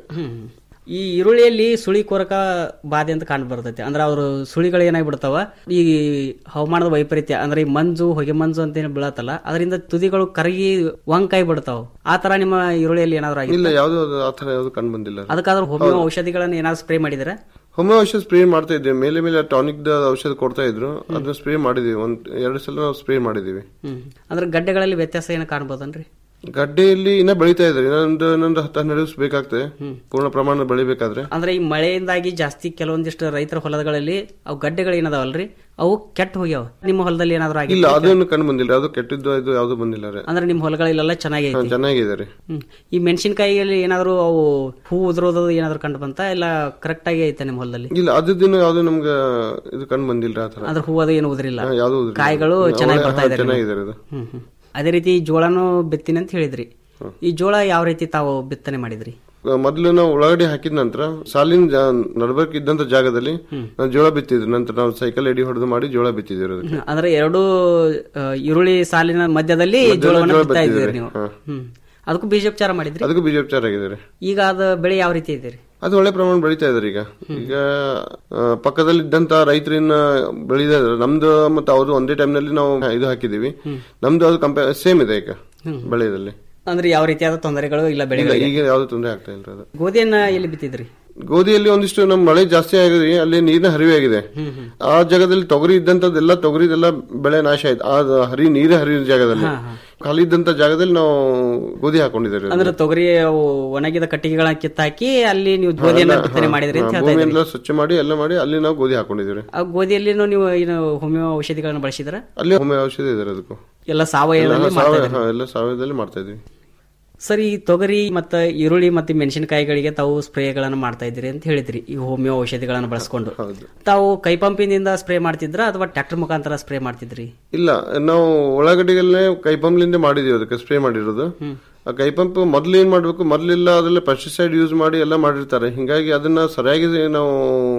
ಈ ಈರುಳ್ಳಿಯಲ್ಲಿ ಸುಳಿ ಕೊರಕ ಬಾಧೆ ಅಂತ ಕಂಡು ಬರ್ತೈತೆ ಅಂದ್ರೆ ಅವರು ಸುಳಿಗಳು ಏನಾಗ್ಬಿಡ್ತಾವ ಈ ಹವಾಮಾನದ ವೈಪರೀತ್ಯ ಅಂದ್ರೆ ಈ ಮಂಜು ಹೊಗೆ ಮಂಜು ಅಂತ ಏನು ಬೀಳತ್ತಲ್ಲ ಅದರಿಂದ ತುದಿಗಳು ಕರಗಿ ವಂಕಾಯಿ ಬಿಡ್ತಾವ ಆ ತರ ನಿಮ್ಮ ಈರುಳ್ಳಿಯಲ್ಲಿ ಏನಾದ್ರು ಇಲ್ಲ ಆಗಿಲ್ಲ ಯಾವ್ದು ಅದು ಆ ತರ ಯಾವ್ದು ಕಂಡು ಬಂದಿಲ್ಲ ಅದಕ್ಕಾದ್ರೂ ಹೋಮಿಯೋ ಔಷಧಿಗಳನ್ನ ಏನಾದ್ರು ಸ್ಪ್ರೇ ಮಾಡಿದ್ರೆ ಹೋಮಿಯೋ ಔಷಧ ಸ್ಪ್ರೇ ಮಾಡ್ತಾ ಇದ್ವಿ ಮೇಲೆ ಮೇಲೆ ಟಾನಿಕ್ ಔಷಧ ಕೊಡ್ತಾ ಇದ್ರು ಅದನ್ನ ಸ್ಪ್ರೇ ಮಾಡಿದೀವಿ ಒಂದ್ ಎರಡು ಸಲ ನಾವು ಸ್ಪ್ರೇ ಮಾಡಿದೀವಿ ಹ್ಮ್ ಅಂದ್ರೆ ಗಡ್ಡೆಗಳಲ್ಲಿ ವ್ಯತ್ಯಾಸ ಏನು ಕಾಣ್ಬೋದನ್ರಿ ಗಡ್ಡೆಯಲ್ಲಿ ಇನ್ನ ಬೆಳಿತಾ ಇದ್ದಾರೆ ಇನ್ನೊಂದು ಇನ್ನೊಂದು ಹತ್ತು ಹನ್ನೆರಡು ದಿವಸ ಬೇಕಾಗ್ತದೆ ಪೂರ್ಣ ಪ್ರಮಾಣ ಬೆಳಿಬೇಕಾದ್ರೆ ಅಂದ್ರೆ ಈ ಮಳೆಯಿಂದಾಗಿ ಜಾಸ್ತಿ ಕೆಲವೊಂದಿಷ್ಟು ರೈತರ ಹೊಲಗಳಲ್ಲಿ ಅವು ಗಡ್ಡೆಗಳು ಏನದಾವಲ್ರಿ ಅವು ಕೆಟ್ಟ ಹೋಗ್ಯಾವ ನಿಮ್ಮ ಹೊಲದಲ್ಲಿ ಏನಾದ್ರು ಇಲ್ಲ ಆಗಿಲ್ಲ ಅದನ್ನು ಕಂಡು ಬಂದಿಲ್ಲ ಅದು ಕೆಟ್ಟಿದ್ದು ಇದು ಯಾವ್ದು ಬಂದಿಲ್ಲ ರೀ ಅಂದ್ರೆ ನಿಮ್ಮ ಹೊಲಗಳಲ್ಲೆಲ್ಲ ಹಾ, ಚೆನ್ನಾಗೈತಿ ಚೆನ್ನಾಗಿದೆ ರೀ ಹ್ಮ್. ಈ ಮೆಣಸಿನಕಾಯಿಯಲ್ಲಿ ಏನಾದ್ರು ಅವು ಹೂ ಉದುರೋದು ಏನಾದ್ರು ಕಂಡು ಬಂತ ಇಲ್ಲ ಕರೆಕ್ಟ್ ಆಗಿ ಐತೆ ನಿಮ್ಮ ಹೊಲದಲ್ಲಿ ಇಲ್ಲ ಅದ್ರದ್ದು ಯಾವ್ದು ನಮ್ಗೆ ಇದು ಕಂಡು ಬಂದಿಲ್ಲ ಆ ತರ ಅದ್ರ ಹೂ ಅದು ಏನು ಉದುರಿಲ್ಲ ಹಾ, ಯಾವ್ದು ಉದುರಿಲ್ಲ. ಕಾಯಿಗಳು ಹಾ, ಚೆನ್ನಾಗಿ ಒಳ್ಳೆ- ಬರ್ತಾ ಹಾ, ಇದಾರೆ ಚೆನ್ನಾಗಿದೆ ಅದು. ಹ್ಮ್ ಹ್ಮ್. ಅದೇ ರೀತಿ ಜೋಳನೂ ಬಿತ್ತಿನಿ ಅಂತ ಹೇಳಿದ್ರಿ ಈ ಜೋಳ ಯಾವ ರೀತಿ ತಾವು ಬಿತ್ತನೆ ಮಾಡಿದ್ರಿ ಮೊದಲು ನಾವು ಉಳ್ಳಾಗಡ್ಡಿ ಹಾಕಿದ ನಂತರ ಸಾಲಿನ ಜಾ- ನಡ್ಬರ್ಕ್ ಇದ್ದಂತ ಜಾಗದಲ್ಲಿ ನಾವು ಜೋಳ ಬಿತ್ತಿದ್ವಿ ನಂತರ ನಾವು ಸೈಕಲ್ ಎಡಿ ಹೊಡೆದು ಮಾಡಿ ಜೋಳ ಬಿತ್ತಿದ್ವಿ ಅದಕ್ಕೆ ಹ್ಮ್. ಅಂದ್ರೆ ಎರಡು ಆ, ಈರುಳ್ಳಿ ಸಾಲಿನ ಮಧ್ಯದಲ್ಲಿ ಮಧ್ಯದಲ್ಲಿ ಜೋಳವನ್ನು ಜೋಳ ಬಿತ್ತಾ ಇದ್ದೀರಿ ಬಿತ್ತಿದ್ದೀರಿ. ನೀವು ಹಾ. ಹ್ಮ್ ಅದಕ್ಕೂ ಬೀಜೋಪಚಾರ ಮಾಡಿದ್ರಿ ಅದಕ್ಕೂ ಬೀಜೋಪಚಾರ ಆಗಿದೆ ರೀ ಈಗ ಅದು ಬೆಳೆ ಯಾವ ರೀತಿ ಇದೆ ರೀ ಅದು ಒಳ್ಳೆ ಪ್ರಮಾಣ ಬೆಳೀತಾ ಇದಾರೆ ಈಗ ಈಗ ಆ, ಪಕ್ಕದಲ್ಲಿ ಇದ್ದಂತ ರೈತರಿನ ಬೆಳೀತಾ ಇದಾರೆ ನಮ್ದು ಮತ್ತೆ ಅವ್ರದ್ದು ಒಂದೇ ಟೈಮ್ ನಲ್ಲಿ ನಾವು ಇದು ಹಾಕಿದೀವಿ ನಮ್ದು ಅದು ಕಂಪೇರ್ ಸೇಮ್ ಇದೆ ಈಗ ಬೆಳೆಯಲ್ಲಿ ಅಂದ್ರೆ ಯಾವ ರೀತಿಯಾದ ತೊಂದರೆಗಳು ಇಲ್ಲ ಇಲ್ಲ, ಬೆಳೆಗಳಿಗೆ ಈಗ ಯಾವ್ದು ತೊಂದರೆ ಆಗ್ತಾ ಇಲ್ಲ ಅದು ಗೋಧಿಯನ್ನ ಎಲ್ಲಿ ಬಿತ್ತಿದ್ರಿ ಗೋಧಿಯಲ್ಲಿ ಒಂದಿಷ್ಟು ನಮ್ ಮಳೆ ಜಾಸ್ತಿ ಆಗಿದೆ ಅಲ್ಲಿ ನೀರಿನ ಹರಿವೆ ಆಗಿದೆ ಆ ಜಾಗದಲ್ಲಿ ತೊಗರಿ ಇದ್ದಂತದ್ದೆಲ್ಲ ತೊಗರಿದೆಲ್ಲ ಬೆಳೆ ನಾಶ ಆಯ್ತು ಆ ಹರಿ ನೀರೇ ಹರಿದ ಜಾಗದಲ್ಲಿ ಖಾಲಿ ಇದ್ದಂತ ಜಾಗದಲ್ಲಿ ನಾವು ಗೋಧಿ ಹಾಕೊಂಡಿದ್ದೇವೆ ಅಂದ್ರೆ ತೊಗರಿ ಅವು ಒಣಗಿದ ಕಟ್ಟಿಗೆಗಳನ್ನ ಕಿತ್ತಾಕಿ ಅಲ್ಲಿ ನೀವು ಗೋಧಿಯನ್ನ ಬಿತ್ತನೆ ಮಾಡಿದ್ರಿ ಅಂತ ಹೇಳ್ತಾ ಇದ್ರಿ ಭೂಮಿಯೆಲ್ಲ ಸ್ವಚ್ಛ ಮಾಡಿ ಎಲ್ಲ ಮಾಡಿ ಅಲ್ಲಿ ನಾವು ಗೋಧಿ ಹಾಕೊಂಡಿದ್ದೀವಿ ಆ ಗೋಧಿಯಲ್ಲಿನೂ ನೀವು ಏನು ಹೋಮಿಯೋ ಔಷಧಿಗಳನ್ನ ಬಳಸಿದ್ರ ಅಲ್ಲಿ ಹೋಮಿಯೋ ಔಷಧಿ ಇದೆ ಅದಕ್ಕೂ ಎಲ್ಲ ಸಾವಯವದಲ್ಲಿ ಎಲ್ಲ ಮಾಡ್ತಾ ಸಾವಯವ- ಇದ್ರಿ? ಹಾ, ಎಲ್ಲ ಸಾವಯವದಲ್ಲಿ ಮಾಡ್ತಾ ಇದ್ವಿ ಸರ್ ಈ ತೊಗರಿ ಮತ್ತು ಈರುಳ್ಳಿ ಮತ್ತು ಮೆಣಸಿನಕಾಯಿಗಳಿಗೆ ತಾವು ಸ್ಪ್ರೇಗಳನ್ನು ಮಾಡ್ತಾ ಇದ್ದೀರಿ ಅಂತ ಹೇಳಿದ್ರಿ ಈ ಹೋಮಿಯೋ ಔಷಧಿಗಳನ್ನು ಬಳಸ್ಕೊಂಡು ತಾವು ಕೈ ಪಂಪಿನಿಂದ ಸ್ಪ್ರೇ ಮಾಡ್ತಿದ್ರ ಅಥವಾ ಟ್ರ್ಯಾಕ್ಟರ್ ಮುಖಾಂತರ ಸ್ಪ್ರೇ ಮಾಡ್ತಿದ್ರಿ ಇಲ್ಲ ನಾವು ಉಳ್ಳಾಗಡ್ಡಿಗೆಲ್ಲೇ ಕೈ ಪಂಪ್ಲಿಂದ ಮಾಡಿದೀವಿ ಅದಕ್ಕೆ ಸ್ಪ್ರೇ ಮಾಡಿರೋದು ಆ ಕೈ ಪಂಪ್ ಮೊದ್ಲು ಏನ್ ಮಾಡ್ಬೇಕು ಮೊದ್ಲೆಲ್ಲ ಅದ್ರಲ್ಲಿ ಪೆಸ್ಟಿಸೈಡ್ ಯೂಸ್ ಮಾಡಿ ಎಲ್ಲ ಮಾಡಿರ್ತಾರೆ ಹಿಂಗಾಗಿ ಅದನ್ನ ಸರಿಯಾಗಿ ನಾವು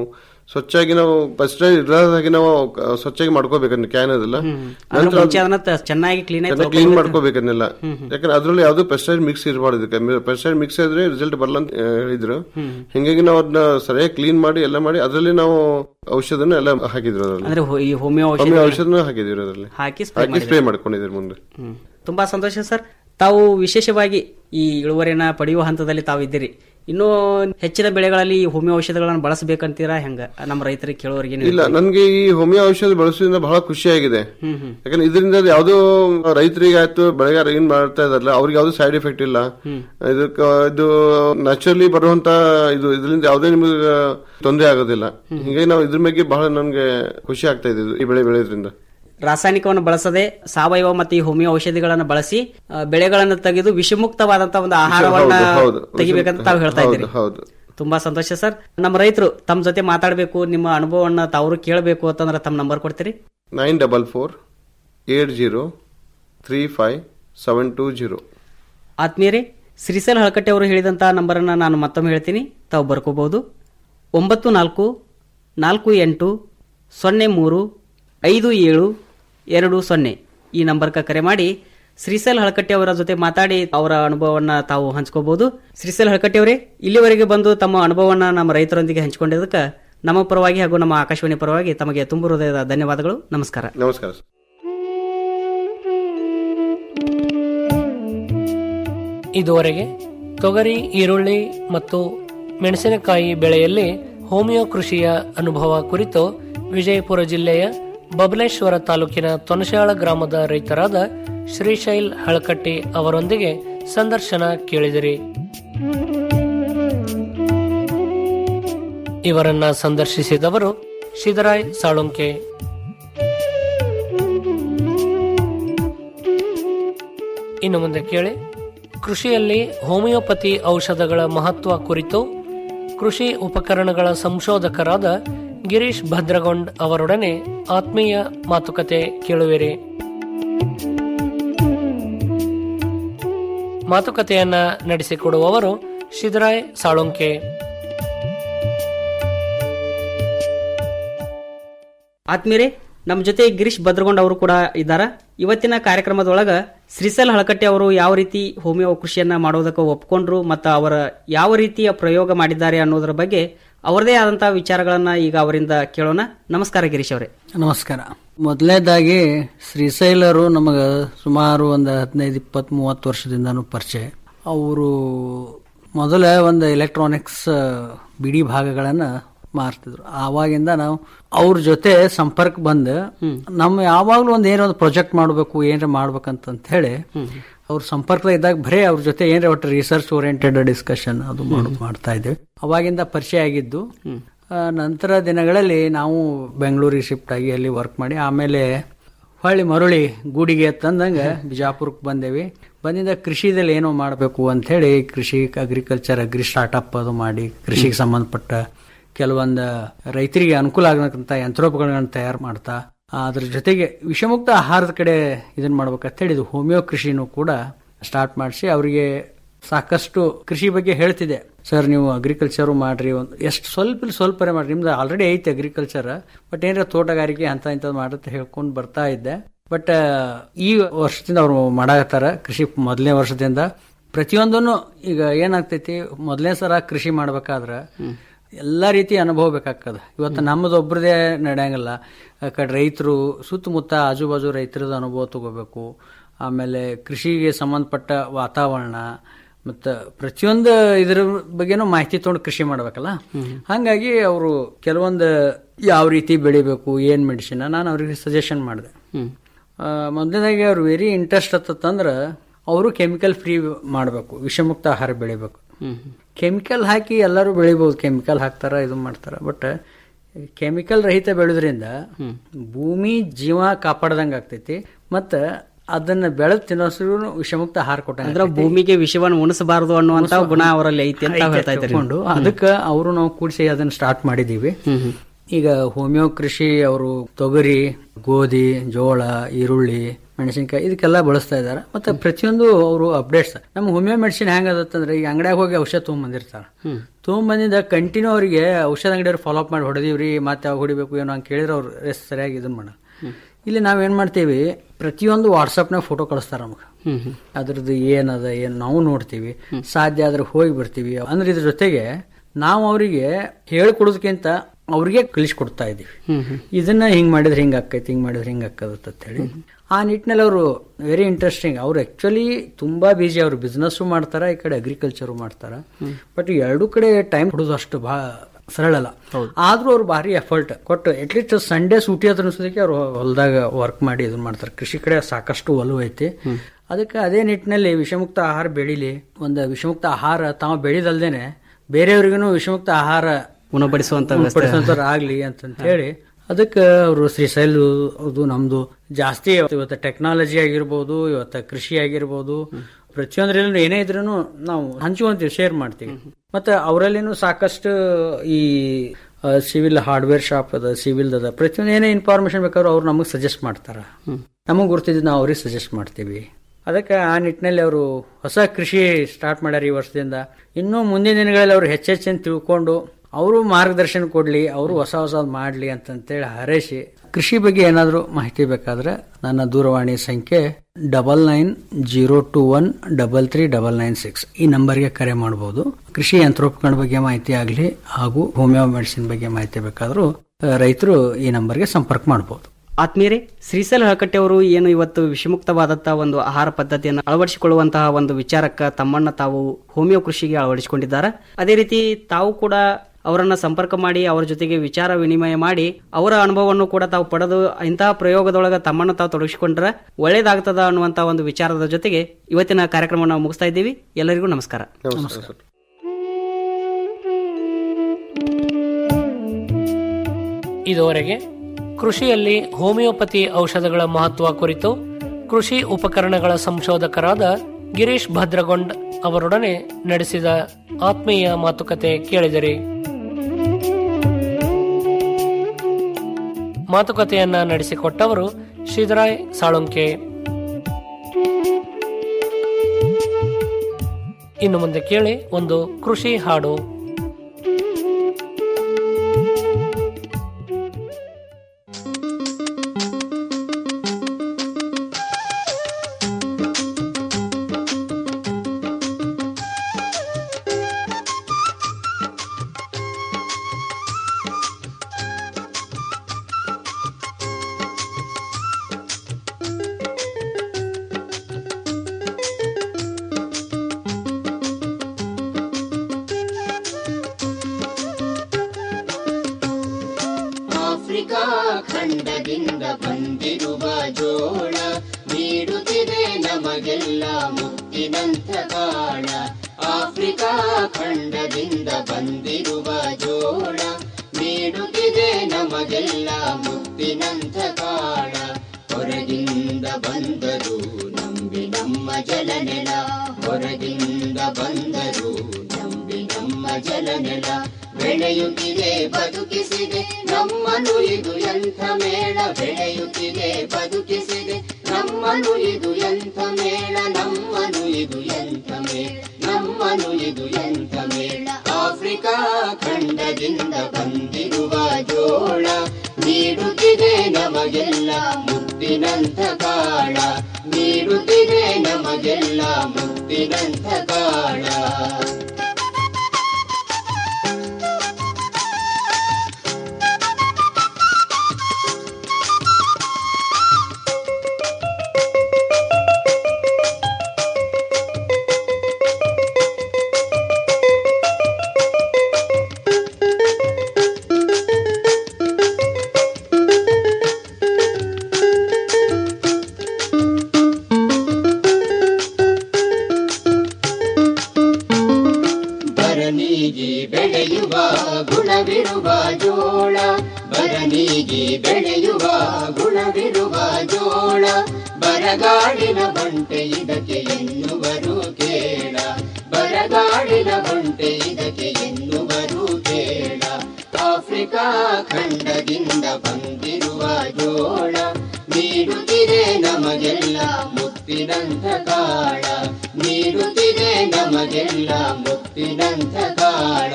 ಸ್ವಚ್ಛಾಗಿ ನಾವು ಪೆಸ್ಟಿಸೈಡ್ ಇರಲಾರ್ದಾಗಿ ನಾವು ಕ- ಸ್ವಚ್ಛಾಗಿ ಮಾಡ್ಕೋಬೇಕನ್ನ ಕ್ಯಾನ್ ಅದೆಲ್ಲ ಅದ್ರ ನಂತರ ಮುಂಚೆ ಅದನ್ನ ತ- ಚೆನ್ನಾಗಿ ಕ್ಲೀನ್ ಆಗಿ ಕ್ಲೀನ್ ಮಾಡ್ಕೋಬೇಕನ್ನೆಲ್ಲ ಯಾಕಂದ್ರೆ ಅದ್ರಲ್ಲಿ ಯಾವ್ದು ಪೆಸ್ಟಿಸೈಡ್ ಮಿಕ್ಸ್ ಇರಬಾರ್ದು ಇದಕ್ಕೆ ಪೆಸ್ಟಿಸೈಡ್ ಮಿಕ್ಸ್ ಇದ್ರೆ ರಿಸಲ್ಟ್ ಬರಲ್ಲ ಅಂತ ಆ, ಹೇಳಿದ್ರು ಹಿಂಗಾಗಿ ನಾವು ಅದನ್ನ ಸರಿಯಾಗಿ ಕ್ಲೀನ್ ಮಾಡಿ ಎಲ್ಲ ಮಾಡಿ ಅದರಲ್ಲಿ ನಾವು ಔಷಧನ ಎಲ್ಲ ಹಾಕಿದ್ರು ಅದರಲ್ಲಿ ಅಂದ್ರೆ ಹೋ- ಈ ಹೋಮಿಯೋ ಔಷಧಿ ಹೋಮಿಯೋ ಔಷಧನ ಹಾಕಿದ್ವಿ ಅದರಲ್ಲಿ ಹಾಕಿ spray ಹಾಕಿ ಸ್ಪ್ರೇ ಮಾಡ್ಕೊಂಡಿದ್ರು ಮುಂದೆ ಹ್ಮ್. ತುಂಬಾ ಸಂತೋಷ ಸರ್ ತಾವು ವಿಶೇಷವಾಗಿ ಈ ಇಳುವರಿನ ಪಡೆಯುವ ಹಂತದಲ್ಲಿ ತಾವು ಇದ್ದೀರಿ ಇನ್ನೂ ಹೆಚ್ಚಿನ ಬೆಳೆಗಳಲ್ಲಿ ಈ ಹೋಮಿಯೋ ಔಷಧಗಳನ್ನು ಬಳಸಬೇಕಂತೀರಾ ಹೆಂಗ ನಮ್ಮ ರೈತರಿಗೆ ಕೇಳೋರಿಗೆ ನೀವು ಇಲ್ಲ ನನ್ಗೆ ಈ ಹೋಮಿಯೋ ಔಷಧ ಬಳಸೋದ್ರಿಂದ ಬಹಳ ಖುಷಿಯಾಗಿದೆ ಹ್ಮ್ ಹ್ಮ್ ಯಾಕಂದ್ರೆ ಇದರಿಂದ ಯಾವ್ದೋ ರೈತರಿಗೆ ಆಯ್ತು ಬೆಳೆಗಾರ ಏನ್ ಮಾಡ್ತಾ ಇದಾರಲ್ಲ ಅವ್ರಿಗೆ ಯಾವ್ದು ಸೈಡ್ ಎಫೆಕ್ಟ್ ಇಲ್ಲ ಇದಕ್ಕ ಇದು ನ್ಯಾಚುರಲಿ ಬರುವಂತ ಇದು ಇದರಿಂದ ಯಾವುದೇ ನಿಮಗೆ ತೊಂದರೆ ಆಗೋದಿಲ್ಲ ಹೀಗಾಗಿ ನಾವು ಇದ್ರ ಬಗ್ಗೆ ಬಹಳ ನನ್ಗೆ ಖುಷಿ ಆಗ್ತಾ ಇದೆ ಇದು, ಈ ಬೆಳೆ ಬೆಳೆಯೋದ್ರಿಂದ ರಾಸಾಯನಿಕವನ್ನು ಬಳಸದೆ ಸಾವಯವ ಮತ್ತು ಈ ಹೋಮಿಯೋ ಔಷಧಿಗಳನ್ನು ಬಳಸಿ ಆ, ಬೆಳೆಗಳನ್ನು ತೆಗೆದು ವಿಷಮುಕ್ತವಾದಂತಹ ಒಂದು ಆಹಾರವನ್ನ ಹೌದು, ಹೌದು. ತೆಗಿಬೇಕಂತ ತಾವು ಹೇಳ್ತಾ ಹೌದು, ಇದ್ದೀರಿ ಹೌದು ತುಂಬಾ ಸಂತೋಷ ಸರ್ ನಮ್ಮ ರೈತರು ತಮ್ಮ ಜೊತೆ ಮಾತಾಡಬೇಕು ನಿಮ್ಮ ಅನುಭವವನ್ನ ತಾವರು ಕೇಳಬೇಕು ಅಂತಂದ್ರೆ ತಮ್ಮ ನಂಬರ್ ಕೊಡ್ತೀರಿ nine double four eight zero three five seven two zero ಆತ್ಮೀಯರೇ ಶ್ರೀಸಲ್ ಹಳಕಟ್ಟೆ ಅವರು ಹೇಳಿದಂತಹ ನಂಬರನ್ನು ನಾನು ಮತ್ತೊಮ್ಮೆ ಹೇಳ್ತೀನಿ ತಾವು ಬರ್ಕೋಬಹುದು ಒಂಬತ್ತು ನಾಲ್ಕು ನಾಲ್ಕು ಎಂಟು ಸೊನ್ನೆ ಮೂರು ಐದು ಏಳು ಎರಡು ಸೊನ್ನೆ ಈ ನಂಬರ್ಗೆ ಕರೆ ಮಾಡಿ ಶ್ರೀಸಲ್ ಹಳಕಟ್ಟೆ ಅವರ ಜೊತೆ ಮಾತಾಡಿ ಅವರ ಅನುಭವವನ್ನ ತಾವು ಹಂಚ್ಕೋಬಹುದು ಶ್ರೀಸಲ್ ಹಳಕಟ್ಟೆ ಅವರೇ ಇಲ್ಲಿವರೆಗೆ ಬಂದು ತಮ್ಮ ಅನುಭವವನ್ನ ನಮ್ಮ ರೈತರೊಂದಿಗೆ ಹಂಚಿಕೊಂಡಿದ್ದಕ್ಕೆ ನಮ್ಮ ಪರವಾಗಿ ಹಾಗೂ ನಮ್ಮ ಆಕಾಶವಾಣಿ ಪರವಾಗಿ ತಮಗೆ ತುಂಬು ಹೃದಯದ ಧನ್ಯವಾದಗಳು ನಮಸ್ಕಾರ ನಮಸ್ಕಾರ ಸರ್. ಇದುವರೆಗೆ ತೊಗರಿ ಈರುಳ್ಳಿ ಮತ್ತು ಮೆಣಸಿನಕಾಯಿ ಬೆಳೆಯಲ್ಲಿ ಹೋಮಿಯೋ ಕೃಷಿಯ ಅನುಭವ ಕುರಿತು ವಿಜಯಪುರ ಜಿಲ್ಲೆಯ ಬಬಲೇಶ್ವರ ತಾಲೂಕಿನ ತೊನಶಾಳ ಗ್ರಾಮದ ರೈತರಾದ ಶ್ರೀಶೈಲ್ ಹಳಕಟ್ಟಿ ಅವರೊಂದಿಗೆ ಸಂದರ್ಶನ ಕೇಳಿದಿರಿ ಇವರನ್ನ ಸಂದರ್ಶಿಸಿದವರು ಶಿದರಾಯ್ ಸಾಳುಂಕೆ ಇನ್ನು ಮುಂದೆ ಕೇಳಿ ಕೃಷಿಯಲ್ಲಿ ಹೋಮಿಯೋಪತಿ ಔಷಧಗಳ ಮಹತ್ವ ಕುರಿತು ಕೃಷಿ ಉಪಕರಣಗಳ ಸಂಶೋಧಕರಾದ ಗಿರೀಶ್ ಭದ್ರಗೊಂಡ್ ಅವರೊಡನೆ ಆತ್ಮೀಯ ಮಾತುಕತೆ ಕೇಳುವಿರಿ ಮಾತುಕತೆಯನ್ನ ನಡೆಸಿಕೊಡುವವರು ಶಿದರಾಯ್ ಸಾಳುಂಕೆ ಆತ್ಮೀಯರೇ ನಮ್ಮ ಜೊತೆ ಗಿರೀಶ್ ಭದ್ರಗೊಂಡ್ ಅವರು ಕೂಡ ಇದ್ದಾರ ಇವತ್ತಿನ ಕಾರ್ಯಕ್ರಮದೊಳಗ ಶ್ರೀಸಲ್ ಹಳಕಟ್ಟೆ ಅವರು ಯಾವ ರೀತಿ ಹೋಮಿಯೋ ಕೃಷಿಯನ್ನ ಮಾಡೋದಕ್ಕೆ ಒಪ್ಕೊಂಡ್ರು ಮತ್ತು ಅವರ ಯಾವ ರೀತಿಯ ಪ್ರಯೋಗ ಮಾಡಿದ್ದಾರೆ ಅನ್ನೋದ್ರ ಬಗ್ಗೆ ಅವರದೇ ಆದಂತಹ ವಿಚಾರಗಳನ್ನ ಈಗ ಅವರಿಂದ ಕೇಳೋಣ ನಮಸ್ಕಾರ ಗಿರೀಶ್ ಅವರೇ ನಮಸ್ಕಾರ ಮೊದಲನೇದಾಗಿ ಶ್ರೀಶೈಲರು ನಮಗೆ ಸುಮಾರು ಒಂದು ಹದಿನೈದು ಇಪ್ಪತ್ತು ಮೂವತ್ತು ವರ್ಷದಿಂದನೂ ಪರಿಚಯ ಅವರು ಮೊದಲ ಒಂದು ಎಲೆಕ್ಟ್ರಾನಿಕ್ಸ್ ಬಿಡಿ ಭಾಗಗಳನ್ನು ಮಾರ್ತಿದ್ರು ಆವಾಗಿಂದ ನಾವು ಅವ್ರ ಜೊತೆ ಸಂಪರ್ಕ ಬಂದು ನಮ್ಮ ಯಾವಾಗಲೂ ಒಂದು ಏನೋ ಒಂದು ಪ್ರಾಜೆಕ್ಟ್ ಮಾಡಬೇಕು ಏನಾರ ಮಾಡ್ಬೇಕಂತ ಹೇಳಿ ಅವ್ರ ಸಂಪರ್ಕದಾಗ ಇದ್ದಾಗ ಬರೇ ಅವ್ರ ಜೊತೆ ಏನಾರ ಒಟ್ಟು ರಿಸರ್ಚ್ ಓರಿಯೆಂಟೆಡ್ ಡಿಸ್ಕಷನ್ ಅದು ಮಾಡೋದು ಮಾಡ್ತಾ ಇದ್ವಿ ಅವಾಗಿಂದ ಪರಿಚಯ ಆಗಿದ್ದು ಆ, ನಂತರ ದಿನಗಳಲ್ಲಿ ನಾವು ಬೆಂಗಳೂರಿಗೆ ಶಿಫ್ಟ್ ಆಗಿ ಅಲ್ಲಿ ವರ್ಕ್ ಮಾಡಿ ಆಮೇಲೆ ಹೊಳ್ಳಿ ಮರಳಿ ಗೂಡಿಗೆ ತಂದಂಗ ಬಿಜಾಪುರಕ್ಕೆ ಬಂದೇವಿ ಬಂದಿಂದ ಕೃಷಿದಲ್ಲಿ ಏನೋ ಮಾಡಬೇಕು ಅಂತ ಹೇಳಿ ಕೃಷಿ ಅಗ್ರಿಕಲ್ಚರ್ ಅಗ್ರಿ ಸ್ಟಾರ್ಟ್ಅಪ್ ಅದು ಮಾಡಿ ಕೃಷಿಗೆ ಸಂಬಂಧಪಟ್ಟ ಕೆಲವೊಂದು ರೈತರಿಗೆ ಅನುಕೂಲ ಆಗತಕ್ಕಂಥ ಯಂತ್ರೋಪಕರಣಗಳನ್ನು ತಯಾರು ಮಾಡ್ತಾ ಅದ್ರ ಜೊತೆಗೆ ವಿಷಮುಕ್ತ ಆಹಾರದ ಕಡೆ ಇದನ್ನ ಮಾಡ್ಬೇಕಂತ ಹೇಳಿ ಇದು ಹೋಮಿಯೋ ಕೃಷಿನೂ ಕೂಡ ಸ್ಟಾರ್ಟ್ ಮಾಡಿಸಿ ಅವರಿಗೆ ಸಾಕಷ್ಟು ಕೃಷಿ ಬಗ್ಗೆ ಹೇಳ್ತಿದೆ ಸರ್ ನೀವು ಅಗ್ರಿಕಲ್ಚರು ಮಾಡ್ರಿ ಒಂದು ಎಷ್ಟು ಸ್ವಲ್ಪ ಸ್ವಲ್ಪರೇ ಮಾಡ್ರಿ ನಿಮ್ದು ಆಲ್ರೆಡಿ ಐತಿ ಅಗ್ರಿಕಲ್ಚರ್ ಬಟ್ ಏನಾರ ತೋಟಗಾರಿಕೆ ಅಂತ ಇಂಥದ್ದು ಮಾಡುತ್ತೆ ಹೇಳ್ಕೊಂಡು ಬರ್ತಾ ಇದ್ದೆ ಬಟ್ ಈ ವರ್ಷದಿಂದ ಅವರು ಮಾಡಾಕತ್ತಾರ ಕೃಷಿ ಮೊದಲನೇ ವರ್ಷದಿಂದ ಪ್ರತಿಯೊಂದನ್ನು ಈಗ ಏನಾಗ್ತೈತಿ ಮೊದಲನೇ ಸಲ ಕೃಷಿ ಮಾಡ್ಬೇಕಾದ್ರ ಎಲ್ಲ ರೀತಿ ಅನುಭವ ಬೇಕಾಗ್ತದ ಇವತ್ತು ನಮ್ಮದು ಒಬ್ಬರದೇ ನಡೆಯಂಗಿಲ್ಲ ಆ ಕಡೆ ರೈತರು ಸುತ್ತಮುತ್ತ ಆಜು ಬಾಜು ರೈತರದ ಅನುಭವ ತಗೋಬೇಕು ಆಮೇಲೆ ಕೃಷಿಗೆ ಸಂಬಂಧಪಟ್ಟ ವಾತಾವರಣ ಮತ್ತು ಪ್ರತಿಯೊಂದು ಇದ್ರ ಬಗ್ಗೆನೂ ಮಾಹಿತಿ ತೊಗೊಂಡು ಕೃಷಿ ಮಾಡ್ಬೇಕಲ್ಲ ಹಾಗಾಗಿ ಅವರು ಕೆಲವೊಂದು ಯಾವ ರೀತಿ ಬೆಳಿಬೇಕು ಏನು ಮೆಡಿಸಿನ್ ನಾನು ಅವ್ರಿಗೆ ಸಜೆಷನ್ ಮಾಡಿದೆ ಮೊದಲನೇದಾಗಿ ಅವ್ರು ವೆರಿ ಇಂಟ್ರೆಸ್ಟ್ ಹತ್ತಂದ್ರೆ ಅವರು ಕೆಮಿಕಲ್ ಫ್ರೀ ಮಾಡಬೇಕು ವಿಷಮುಕ್ತ ಆಹಾರ ಬೆಳಿಬೇಕು ಕೆಮಿಕಲ್ ಹಾಕಿ ಎಲ್ಲರೂ ಬೆಳಿಬೋದು ಕೆಮಿಕಲ್ ಹಾಕ್ತಾರ ಇದು ಮಾಡ್ತಾರ ಬಟ್ ಕೆಮಿಕಲ್ ರಹಿತ ಬೆಳೆದ್ರಿಂದ ಭೂಮಿ ಜೀವ ಕಾಪಾಡ್ದಂಗೆ ಆಗ್ತೈತಿ ಮತ್ತು ಅದನ್ನ ಬೆಳೆದ್ ತಿನ್ನೋಸ್ರು ವಿಷಮುಕ್ತ ಆಹಾರ ಕೊಟ್ಟ ಅಂದ್ರೆ ಭೂಮಿಗೆ ವಿಷವನ್ನು ಉಣಿಸಬಾರದು ಅನ್ನುವಂತ ಗುಣ ಅವರಲ್ಲಿ ಐತಿ ಅಂತ ಹೇಳ್ತಾ ಇದ್ದಾರೆ ಅದಕ್ಕೆ ಅವರು ನಾವು ಕೂಡಿಸಿ ಅದನ್ನ ಸ್ಟಾರ್ಟ್ ಮಾಡಿದೀವಿ ಈಗ ಹೋಮಿಯೋ ಕೃಷಿ ಅವರು ತೊಗರಿ ಗೋಧಿ ಜೋಳ ಈರುಳ್ಳಿ ಮೆಣಸಿನಕಾಯಿ ಇದಕ್ಕೆಲ್ಲ ಬಳಸ್ತಾ ಇದ್ದಾರೆ ಮತ್ತೆ ಪ್ರತಿಯೊಂದು ಅವರು ಅಪ್ಡೇಟ್ಸ್ ನಮ್ಮ ಹೋಮಿಯೋ ಮೆಡಿಸಿನ್ ಹೆಂಗ್ ಅದತ್ತಂದ್ರೆ ಈಗ ಅಂಗಡಿಯಾಗ ಹೋಗಿ ಔಷಧ ತೊಗೊಂಬಂದಿರ್ತಾರೆ ತೊಗೊಂಬಂದಿದ್ದ ಕಂಟಿನ್ಯೂ ಅವರಿಗೆ ಔಷಧ ಅಂಗಡಿಯವ್ರು ಫಾಲೋ ಅಪ್ ಮಾಡಿ ಹೊಡೆದಿವ್ರಿ ಮತ್ತೆ ಯಾವಾಗ ಹೊಡಿಬೇಕು ಏನೋ ಹಂಗೆ ಕೇಳಿದ್ರೆ ಅವ್ರು ಎಷ್ಟ್ ಸರಿಯಾಗಿ ಇದನ್ನ ಮಾಡ ಇಲ್ಲಿ ನಾವೇನ್ ಮಾಡ್ತೀವಿ ಪ್ರತಿಯೊಂದು ವಾಟ್ಸಪ್ನಾಗ ಫೋಟೋ ಕಳಿಸ್ತಾರ ನಮಗೆ ಅದ್ರದ್ದು ಏನದ ಏನು ನಾವು ನೋಡ್ತೀವಿ ಸಾಧ್ಯ ಆದ್ರೆ ಹೋಗಿ ಬರ್ತೀವಿ ಅಂದ್ರೆ ಇದ್ರ ಜೊತೆಗೆ ನಾವು ಅವರಿಗೆ ಹೇಳ್ಕೊಡೋದಕ್ಕಿಂತ ಅವ್ರಿಗೆ ಕಲಿಸ್ಕೊಡ್ತಾ ಇದೀವಿ ಇದನ್ನ ಹಿಂಗ್ ಮಾಡಿದ್ರೆ ಹಿಂಗ್ ಆಕೈತಿ ಹಿಂಗ್ ಮಾಡಿದ್ರೆ ಹಿಂಗ್ ಆಕ್ಕದತ್ತ ಅಂತ ಹೇಳಿ ಆ ನಿಟ್ಟಿನಲ್ಲಿ ಅವರು ವೆರಿ ಇಂಟ್ರೆಸ್ಟಿಂಗ್ ಅವ್ರು ಆಕ್ಚುಲಿ ತುಂಬಾ ಬಿಜಿ ಅವರು ಬಿಸ್ನೆಸ್ಸು ಮಾಡ್ತಾರ ಈ ಕಡೆ ಅಗ್ರಿಕಲ್ಚರು ಮಾಡ್ತಾರ ಬಟ್ ಎರಡು ಕಡೆ ಟೈಮ್ ಕೊಡೋದು ಅಷ್ಟು ಬಹಳ ಸರಳ ಅಲ್ಲ ಆದ್ರೂ ಅವ್ರು ಭಾರಿ ಎಫರ್ಟ್ ಕೊಟ್ಟು ಅಟ್ಲೀಸ್ಟ್ ಸಂಡೇ ಸೂಟಿ ಅದ್ರ ಅನ್ಸೋದಕ್ಕೆ ಅವ್ರು ಹೊಲದಾಗ ವರ್ಕ್ ಮಾಡಿ ಇದನ್ನ ಮಾಡ್ತಾರೆ ಕೃಷಿ ಕಡೆ ಸಾಕಷ್ಟು ಒಲವು ಐತಿ ಅದಕ್ಕೆ ಅದೇ ನಿಟ್ಟಿನಲ್ಲಿ ವಿಷಮುಕ್ತ ಆಹಾರ ಬೆಳಿಲಿ ಒಂದು ವಿಷಮುಕ್ತ ಆಹಾರ ತಾವು ಬೆಳಿದಲ್ದೇನೆ ಬೇರೆಯವ್ರಿಗೂ ವಿಷಮುಕ್ತ ಆಹಾರ ಉಣಬಡಿಸುವಂತ ವ್ಯವಸ್ಥೆ. ಉಣಬಡಿಸುವಂತವ್ರು ಆಗ್ಲಿ ಅಂತಂತ ಹೇಳಿ ಅದಕ್ಕೆ ಅವರು ಶ್ರೀಶೈಲ್ ಅದು ನಮ್ದು ಜಾಸ್ತಿ ಇವತ್ತು ಟೆಕ್ನಾಲಜಿ ಆಗಿರ್ಬೋದು ಇವತ್ತು ಕೃಷಿ ಆಗಿರ್ಬೋದು ಪ್ರತಿಯೊಂದ್ರಲ್ಲೂ ಏನೇ ಇದ್ರೂ ನಾವು ಹಂಚುವಂತೀವಿ ಶೇರ್ ಮಾಡ್ತೀವಿ ಮತ್ತೆ ಅವರಲ್ಲಿನೂ ಸಾಕಷ್ಟು ಈ ಸಿವಿಲ್ ಹಾರ್ಡ್ವೇರ್ ಶಾಪ್ ಅದ ಸಿವಿಲ್ ಅದ ಪ್ರತಿಯೊಂದು ಏನೇ ಇನ್ಫಾರ್ಮೇಶನ್ ಬೇಕಾದ್ರೂ ಅವ್ರು ನಮಗೆ ಸಜೆಸ್ಟ್ ಮಾಡ್ತಾರ ನಮಗೆ ಗುರ್ತಿದ್ದು ನಾವು ಅವ್ರಿಗೆ ಸಜೆಸ್ಟ್ ಮಾಡ್ತೀವಿ ಅದಕ್ಕೆ ಆ ನಿಟ್ಟಿನಲ್ಲಿ ಅವರು ಹೊಸ ಕೃಷಿ ಸ್ಟಾರ್ಟ್ ಮಾಡ್ಯಾರ ಈ ವರ್ಷದಿಂದ ಇನ್ನೂ ಮುಂದಿನ ದಿನಗಳಲ್ಲಿ ಅವರು ಹೆಚ್ಚೆಚ್ಚನ್ ತಿಳ್ಕೊಂಡು ಅವರು ಮಾರ್ಗದರ್ಶನ ಕೊಡ್ಲಿ ಅವರು ಹೊಸ ಹೊಸ ಮಾಡ್ಲಿ ಅಂತಂತೇಳಿ ಹಾರೈಸಿ ಕೃಷಿ ಬಗ್ಗೆ ಏನಾದರೂ ಮಾಹಿತಿ ಬೇಕಾದ್ರೆ ನನ್ನ ದೂರವಾಣಿ ಸಂಖ್ಯೆ double nine zero two one double three double nine six ಈ ನಂಬರ್ಗೆ ಕರೆ ಮಾಡಬಹುದು ಕೃಷಿ ಯಂತ್ರೋಪಕರಣ ಬಗ್ಗೆ ಮಾಹಿತಿ ಆಗಲಿ ಹಾಗೂ ಹೋಮಿಯೋ ಮೆಡಿಸಿನ್ ಬಗ್ಗೆ ಮಾಹಿತಿ ಬೇಕಾದರೂ ರೈತರು ಈ ನಂಬರ್ಗೆ ಸಂಪರ್ಕ ಮಾಡಬಹುದು ಆತ್ಮೀಯರೇ ಶ್ರೀಸಲ್ ಹಳಕಟ್ಟೆ ಅವರು ಏನು ಇವತ್ತು ವಿಷಮುಕ್ತವಾದಂತಹ ಒಂದು ಆಹಾರ ಪದ್ಧತಿಯನ್ನು ಅಳವಡಿಸಿಕೊಳ್ಳುವಂತಹ ಒಂದು ವಿಚಾರಕ್ಕೆ ತಮ್ಮನ್ನ ತಾವು ಹೋಮಿಯೋ ಕೃಷಿಗೆ ಅಳವಡಿಸಿಕೊಂಡಿದ್ದಾರೆ ಅದೇ ರೀತಿ ತಾವು ಕೂಡ ಅವರನ್ನ ಸಂಪರ್ಕ ಮಾಡಿ ಅವರ ಜೊತೆಗೆ ವಿಚಾರ ವಿನಿಮಯ ಮಾಡಿ ಅವರ ಅನುಭವವನ್ನು ಕೂಡ ತಾವು ಪಡೆದು ಇಂತಹ ಪ್ರಯೋಗದೊಳಗೆ ತಮ್ಮನ್ನು ತಾವು ತೊಡಗಿಸಿಕೊಂಡ್ರೆ ಒಳ್ಳೇದಾಗ್ತದ ಅನ್ನುವಂತ ಒಂದು ವಿಚಾರದ ಜೊತೆಗೆ ಇವತ್ತಿನ ಕಾರ್ಯಕ್ರಮವನ್ನು ನಾವು ಮುಗಿಸ್ತಾ ಇದ್ದೀವಿ ಎಲ್ಲರಿಗೂ ನಮಸ್ಕಾರ ನಮಸ್ಕಾರ ಇದುವರೆಗೆ ಕೃಷಿಯಲ್ಲಿ ಹೋಮಿಯೋಪತಿ ಔಷಧಗಳ ಮಹತ್ವ ಕುರಿತು ಕೃಷಿ ಉಪಕರಣಗಳ ಸಂಶೋಧಕರಾದ ಗಿರೀಶ್ ಭದ್ರಗೊಂಡ್ ಅವರೊಡನೆ ನಡೆಸಿದ ಆತ್ಮೀಯ ಮಾತುಕತೆ ಕೇಳಿದಿರಿ ಮಾತುಕತೆಯನ್ನ ನಡೆಸಿಕೊಟ್ಟವರು ಶ್ರೀಧರಾಯ್ ಸಾಳುಂಕೆ ಇನ್ನು ಮುಂದೆ ಕೇಳಿ ಒಂದು ಕೃಷಿ ಹಾಡು ಆಫ್ರಿಕಾ ಖಂಡದಿಂದ ಬಂದಿರುವ ಜೋಳ ನೀಡುತ್ತಿದೆ ನಮಗೆಲ್ಲ ಮುತ್ತಿನಂಥ ಕಾಳ ಆಫ್ರಿಕಾ ಖಂಡದಿಂದ ಬಂದಿರುವ ಜೋಳ ನೀಡುತ್ತಿದೆ ನಮಗೆಲ್ಲ ಮುತ್ತಿನಂಥ ಕಾಳ ಹೊರಗಿಂದ ಬಂದರು ನಂಬಿ ನಮ್ಮ ಜಲನೆಲ ಹೊರಗಿಂದ ಬಂದರು ನಂಬಿ ನಮ್ಮ ಜಲನೆಲ ಬೆಳೆಯುತ್ತಿದೆ ಬದುಕಿಸಿದೆ ನಮ್ಮನು ಇದು ಎಂಥ ಮೇಳ ಬೆಳೆಯುತ್ತಿದೆ ಬದುಕಿಸಿದೆ ನಮ್ಮನು ಇದು ಎಂಥ ಮೇಳ ನಮ್ಮನು ಇದು ಎಂಥ ಮೇಳ ನಮ್ಮನು ಇದು ಎಂಥ ಮೇಳ ಆಫ್ರಿಕಾ ಖಂಡದಿಂದ ಬಂದಿರುವ ಜೋಳ ನೀಡುತ್ತಿದೆ ನಮಗೆಲ್ಲ ಮುತ್ತಿನಂಥ ಕಾಳ ನೀಡುತ್ತಿದೆ ನಮಗೆಲ್ಲ ಮುತ್ತಿನಂಥ ಕಾಳ ಬರನೀಗಿ ಬೆಳೆಯುವ ಗುಣವಿರುವ ಜೋಳ ಬರನೀಗಿ ಬೆಳೆಯುವ ಗುಣವಿರುವ ಜೋಳ ಬರಗಾಡಿನ ಬಂಟೆ ಇದಕ್ಕೆ ಎನ್ನುವರು ಕೇಳ ಬರಗಾಡಿನ ಬಂಟೆ ಇದಕ್ಕೆ ಎನ್ನುವರು ಕೇಳ ಆಫ್ರಿಕಾ ಖಂಡದಿಂದ ಬಂದಿರುವ ಜೋಳ ನೀಡುತ್ತಿದೆ ನಮ್ಮ ನಮಗೆಲ್ಲ ಮುತ್ತಿನಂಥ ಕಾಳ ನೀಡುತ್ತಿದೆ ನಮಗೆಲ್ಲ ಮುತ್ತಿನಂಥ ಕಾಳ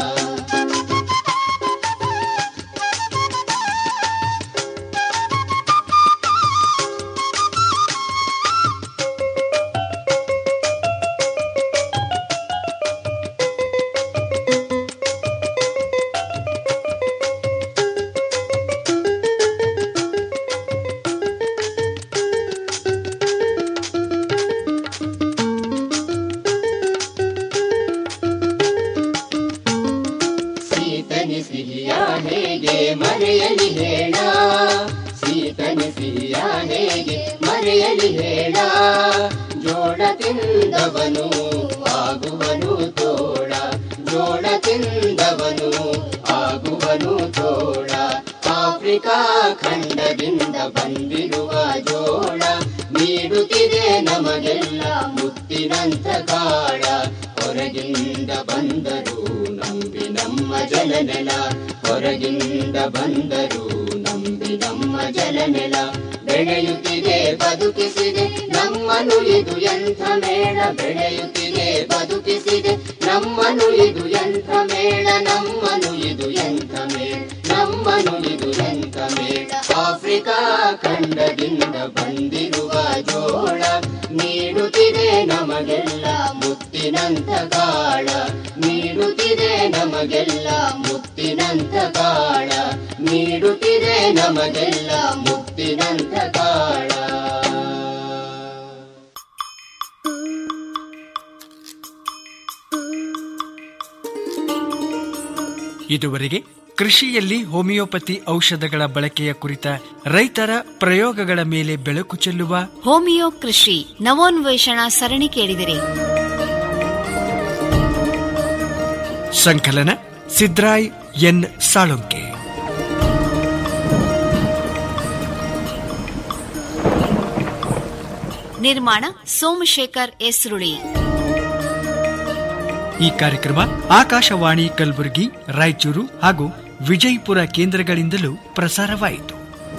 ಸೀತನಿ ಸಿಹಿಯ ಹೇಗೆ ಮರೆಯಲಿ ಹೇಳ ಸೀತನಿ ಸಿಹಿಯ ಹೇಗೆ ಮರೆಯಲಿ ಹೇಳ ಜೋಳ ತಿಂದವನು ಆಗುವನು ತೋಳ ಜೋಳ ತಿಂದವನು ಆಗುವನು ತೋಳ ಆಫ್ರಿಕಾ ಖಂಡದಿಂದ ಬಂದಿರುವ ಜೋಳ ನೀಡುತ್ತಿದೆ ನಮಗೆಲ್ಲ ಮುತ್ತಿನಂಥ ಕಾಳ ಹೊರಗಿಂದ ಬಂದರು ನಂಬಿ ನಮ್ಮ ಜಲನೆಲ ಹೊರಗಿಂದ ಬಂದರು ನಂಬಿ ನಮ್ಮ ಜಲನೆಲ ಬೆಳೆಯುತ್ತಿದೆ ಬದುಕಿಸಿದೆ ನಮ್ಮನು ಇದು ಎಂಥ ಮೇಳ ಬೆಳೆಯುತ್ತಿದೆ ಬದುಕಿಸಿದೆ ನಮ್ಮನು ಇದು ಎಂಥ ಮೇಳ ನಮ್ಮನು ಇದು ಎಂಥ ಮೇಳ ನಮ್ಮನು ಇದು ಎಂಥ ಮೇಳ ಆಫ್ರಿಕಾ ಖಂಡದಿಂದ ಬಂದಿರುವ ಜೋಳ ನೀಡುತ್ತಿದೆ ನಮಗೆಲ್ಲ ಮುತ್ತಿನಂಥ ಕಾಳ ನೀಡುತ್ತಿದೆ ನಮಗೆಲ್ಲ ಮುತ್ತಿನಂಥ ಕಾಳ ನೀಡುತ್ತಿದೆ ನಮಗೆಲ್ಲ ಮುತ್ತಿನಂಥ ಕಾಳ ಇದುವರೆಗೆ ಕೃಷಿಯಲ್ಲಿ ಹೋಮಿಯೋಪತಿ ಔಷಧಗಳ ಬಳಕೆಯ ಕುರಿತ ರೈತರ ಪ್ರಯೋಗಗಳ ಮೇಲೆ ಬೆಳಕು ಚೆಲ್ಲುವ ಹೋಮಿಯೋ ಕೃಷಿ ನವೋನ್ವೇಷಣಾ ಸರಣಿ ಕೇಳಿದಿರಿ ಸಂಕಲನ ಸಿದ್ರಾಯ್ ಎನ್ ಸಾಳುಂಕೆ ನಿರ್ಮಾಣ ಸೋಮಶೇಖರ್ ಎಸ್ರುಳಿ ಈ ಕಾರ್ಯಕ್ರಮ ಆಕಾಶವಾಣಿ ಕಲಬುರಗಿ ರಾಯಚೂರು ಹಾಗೂ ವಿಜಯಪುರ ಕೇಂದ್ರಗಳಿಂದಲೂ ಪ್ರಸಾರವಾಯಿತು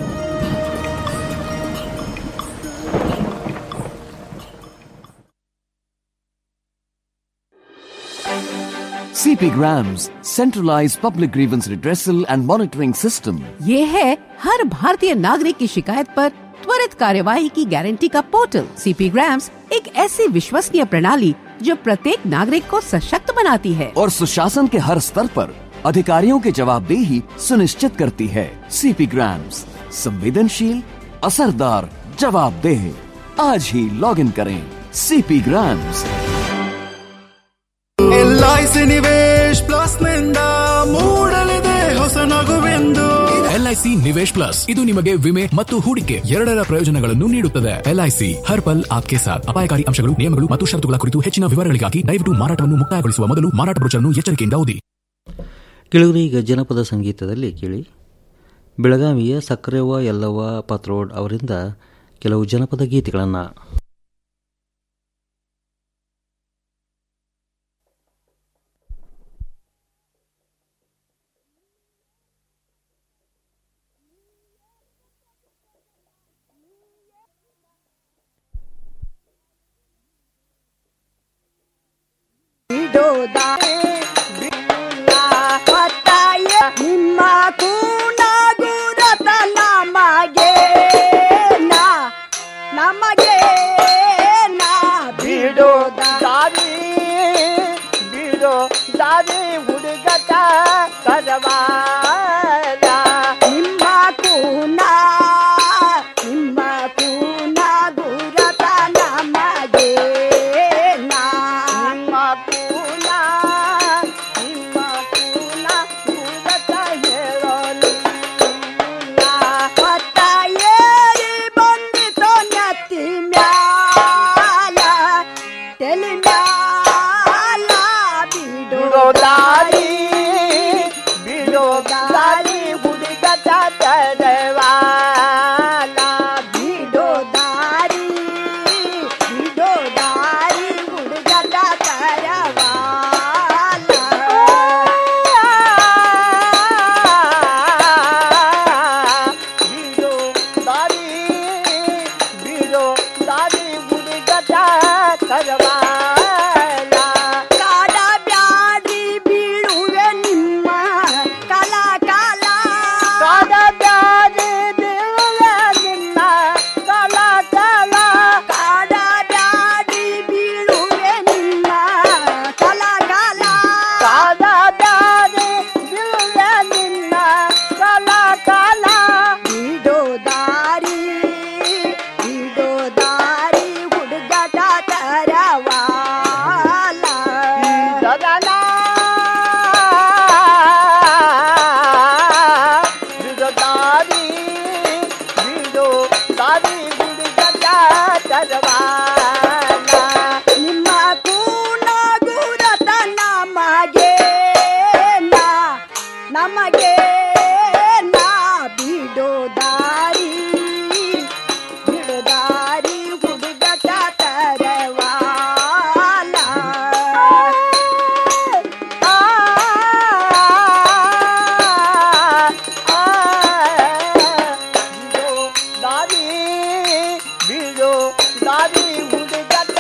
CP Grams, centralized public grievance redressal and monitoring system. ये है हर भारतीय नागरिक की शिकायत पर त्वरित कार्यवाही की गारंटी का पोर्टल सीपी ग्राम्स एक ऐसी विश्वसनीय प्रणाली जो प्रत्येक नागरिक को सशक्त बनाती है और सुशासन के हर स्तर पर अधिकारियों की जवाबदेही सुनिश्चित करती है सीपी ग्राम्स संवेदनशील असरदार जवाबदेह आज ही लॉग इन करें CP grams LIC Nivesh plus ನಿಂದ ಮೂಡಲಿದೆ ಹೊಸ ನಗುವೆಂದು ಎಲ್ಐಸಿ ನಿವೇಶ್ ಪ್ಲಸ್ ಇದು ನಿಮಗೆ ವಿಮೆ ಮತ್ತು ಹೂಡಿಕೆ ಎರಡರ ಪ್ರಯೋಜನಗಳನ್ನು ನೀಡುತ್ತದೆ ಎಲ್ಐಸಿ ಹರ್ ಪಲ್ ಆಪ್ಕೆ ಸಾಥ್ ಅಪಾಯಕಾರಿ ಅಂಶಗಳು ನಿಯಮಗಳು ಮತ್ತು ಷರತ್ತುಗಳ ಕುರಿತು ಹೆಚ್ಚಿನ ವಿವರಗಳಿಗಾಗಿ ದಯವಿಟ್ಟು ಮಾರಾಟವನ್ನು ಮುಕ್ತಾಯಗೊಳಿಸುವ ಮೊದಲು ಮಾರಾಟ ಬ್ರೋಚರ್ನ್ನು ಎಚ್ಚರಿಕೆಯಿಂದ ಓದಿ ಕೆಳಗರೆ ಈಗ ಜನಪದ ಸಂಗೀತದಲ್ಲಿ ಕೇಳಿ ಬೆಳಗಾವಿಯ ಸಕ್ಕರೆವ ಯಲ್ಲವ್ವ ಪತ್ರೋಡ್ ಅವರಿಂದ ಕೆಲವು ಜನಪದ ಗೀತೆಗಳನ್ನು ನಿಮ್ಮ ಕೂಡಗುರತ ನಮಗೆ ನಾ ನಮಗೆ ನಾ ಬಿಡೋ ದಾರಿ ಬಿಡೋ ದಾರಿ ಹುಡುಗಟ ಕರವಾಲ ನಿಮ್ಮ ಕೂನ ನಿಮ್ಮ ಕೂನ ಗುರತ ನಮಗೆ ನಾ ನಿಮ್ಮ ಕೂನ ದಾರಿ ಹುಡುಗಟ ತರವಾಲ ನಿಮ್ಮ ಕೂನಾಗುರತ ನಮಗೆ ನಾ ನಮಗೆ ನಾ ಬಿಡೋ ದಾರಿ ಬಿಡೋ ದಾರಿ ಹುಡುಗಟ ತರವಾಲ ಆ, ಆ, ಬಿಡೋ ದಾರಿ ಬಿಡೋ ದಾರಿ ಹುಡುಗಟ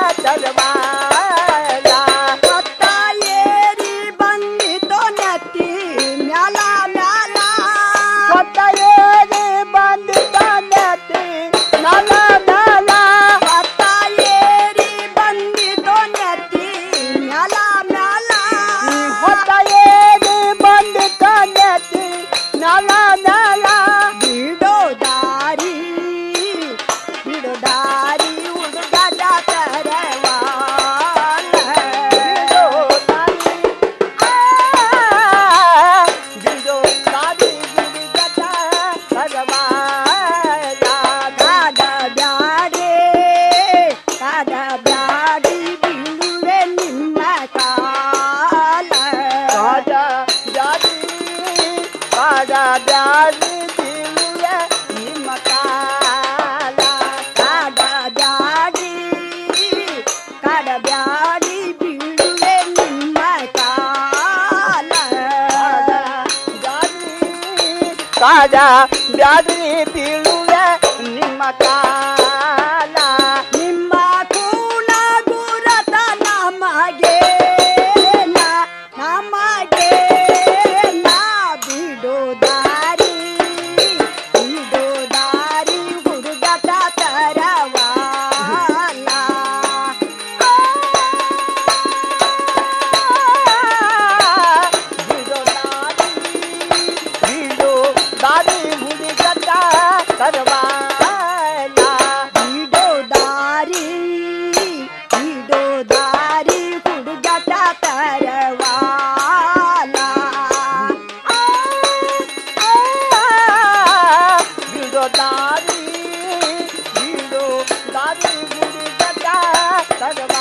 ತರವಾಲ ಹೊತ್ತ ಏರಿ ಬಂದಿತೋ ನತಿ ಮ್ಯಾಲ ಮ್ಯಾಲ ಹೊತ್ತ ಏರಿ ಬಂದಿತೋ ನತಿ ಮ್ಯಾಲ ಮ್ಯಾಲ ಹೊತ್ತ ಏರಿ ಬಂದಿತೋ ನತಿ ಮ್ಯಾಲ ಮ್ಯಾಲ ಹೊತ್ತ ಏರಿ ಬಂದಿತೋ ನತಿ ಮ್ಯಾಲ ಮ್ಯಾಲ ಬಿಡೋ ದಾರಿ ಬಿಡೋ ದಾರಿ ಹುಡುಗಟ ತರವಾಲ ಬಿಡೋ ದಾರಿ ಬಿಡೋ ದಾರಿ ಹುಡುಗಟ ತರವಾಲ ಕಾದ ಬ್ಯಾಡೆ ಕಾದ ಬ್ಯಾಡಿ ಬೀಳುವೆ ನಿಮ್ಮ ಕಾಲ ಕಾದ ಬ್ಯಾಡಿ ಕಾದ ಬ್ಯಾಡಿ ಬೀಳುವೆ ನಿಮ್ಮ ಕಾಲ ಕಾದ ಬ್ಯಾಡಿ ಕಾದ ಬ್ಯಾಡಿ ಬೀಳುವೆ ನಿಮ್ಮ ಕಾಲ ಕಾದ ಬ್ಯಾಡಿ ಬೀಳುವೆ ನಿಮ್ಮ ಕಾಲ ನಿಮ್ಮ ಕೂಣ ಗುರತ ನಮಗೆ ನಾ ನಮಗೆ ನಾ ಬಿಡೋ ದಾರಿ ಬಿಡೋ ದಾರಿ ಹುಡುಗಟ ತರವಾಲ ಬಿಡೋ ದಾರಿ ಬಿಡೋ ದಾರಿ ಹುಡುಗಟ ತರವಾಲ ಬಿಡೋ ದಾರಿ ಬಿಡೋ ದಾರಿ ಹುಡುಗಟ ತರವಾಲ ಆ, ಆ, ಬಿಡೋ ದಾರಿ ಬಿಡೋ ದಾರಿ ಹುಡುಗಟ ತರವಾಲ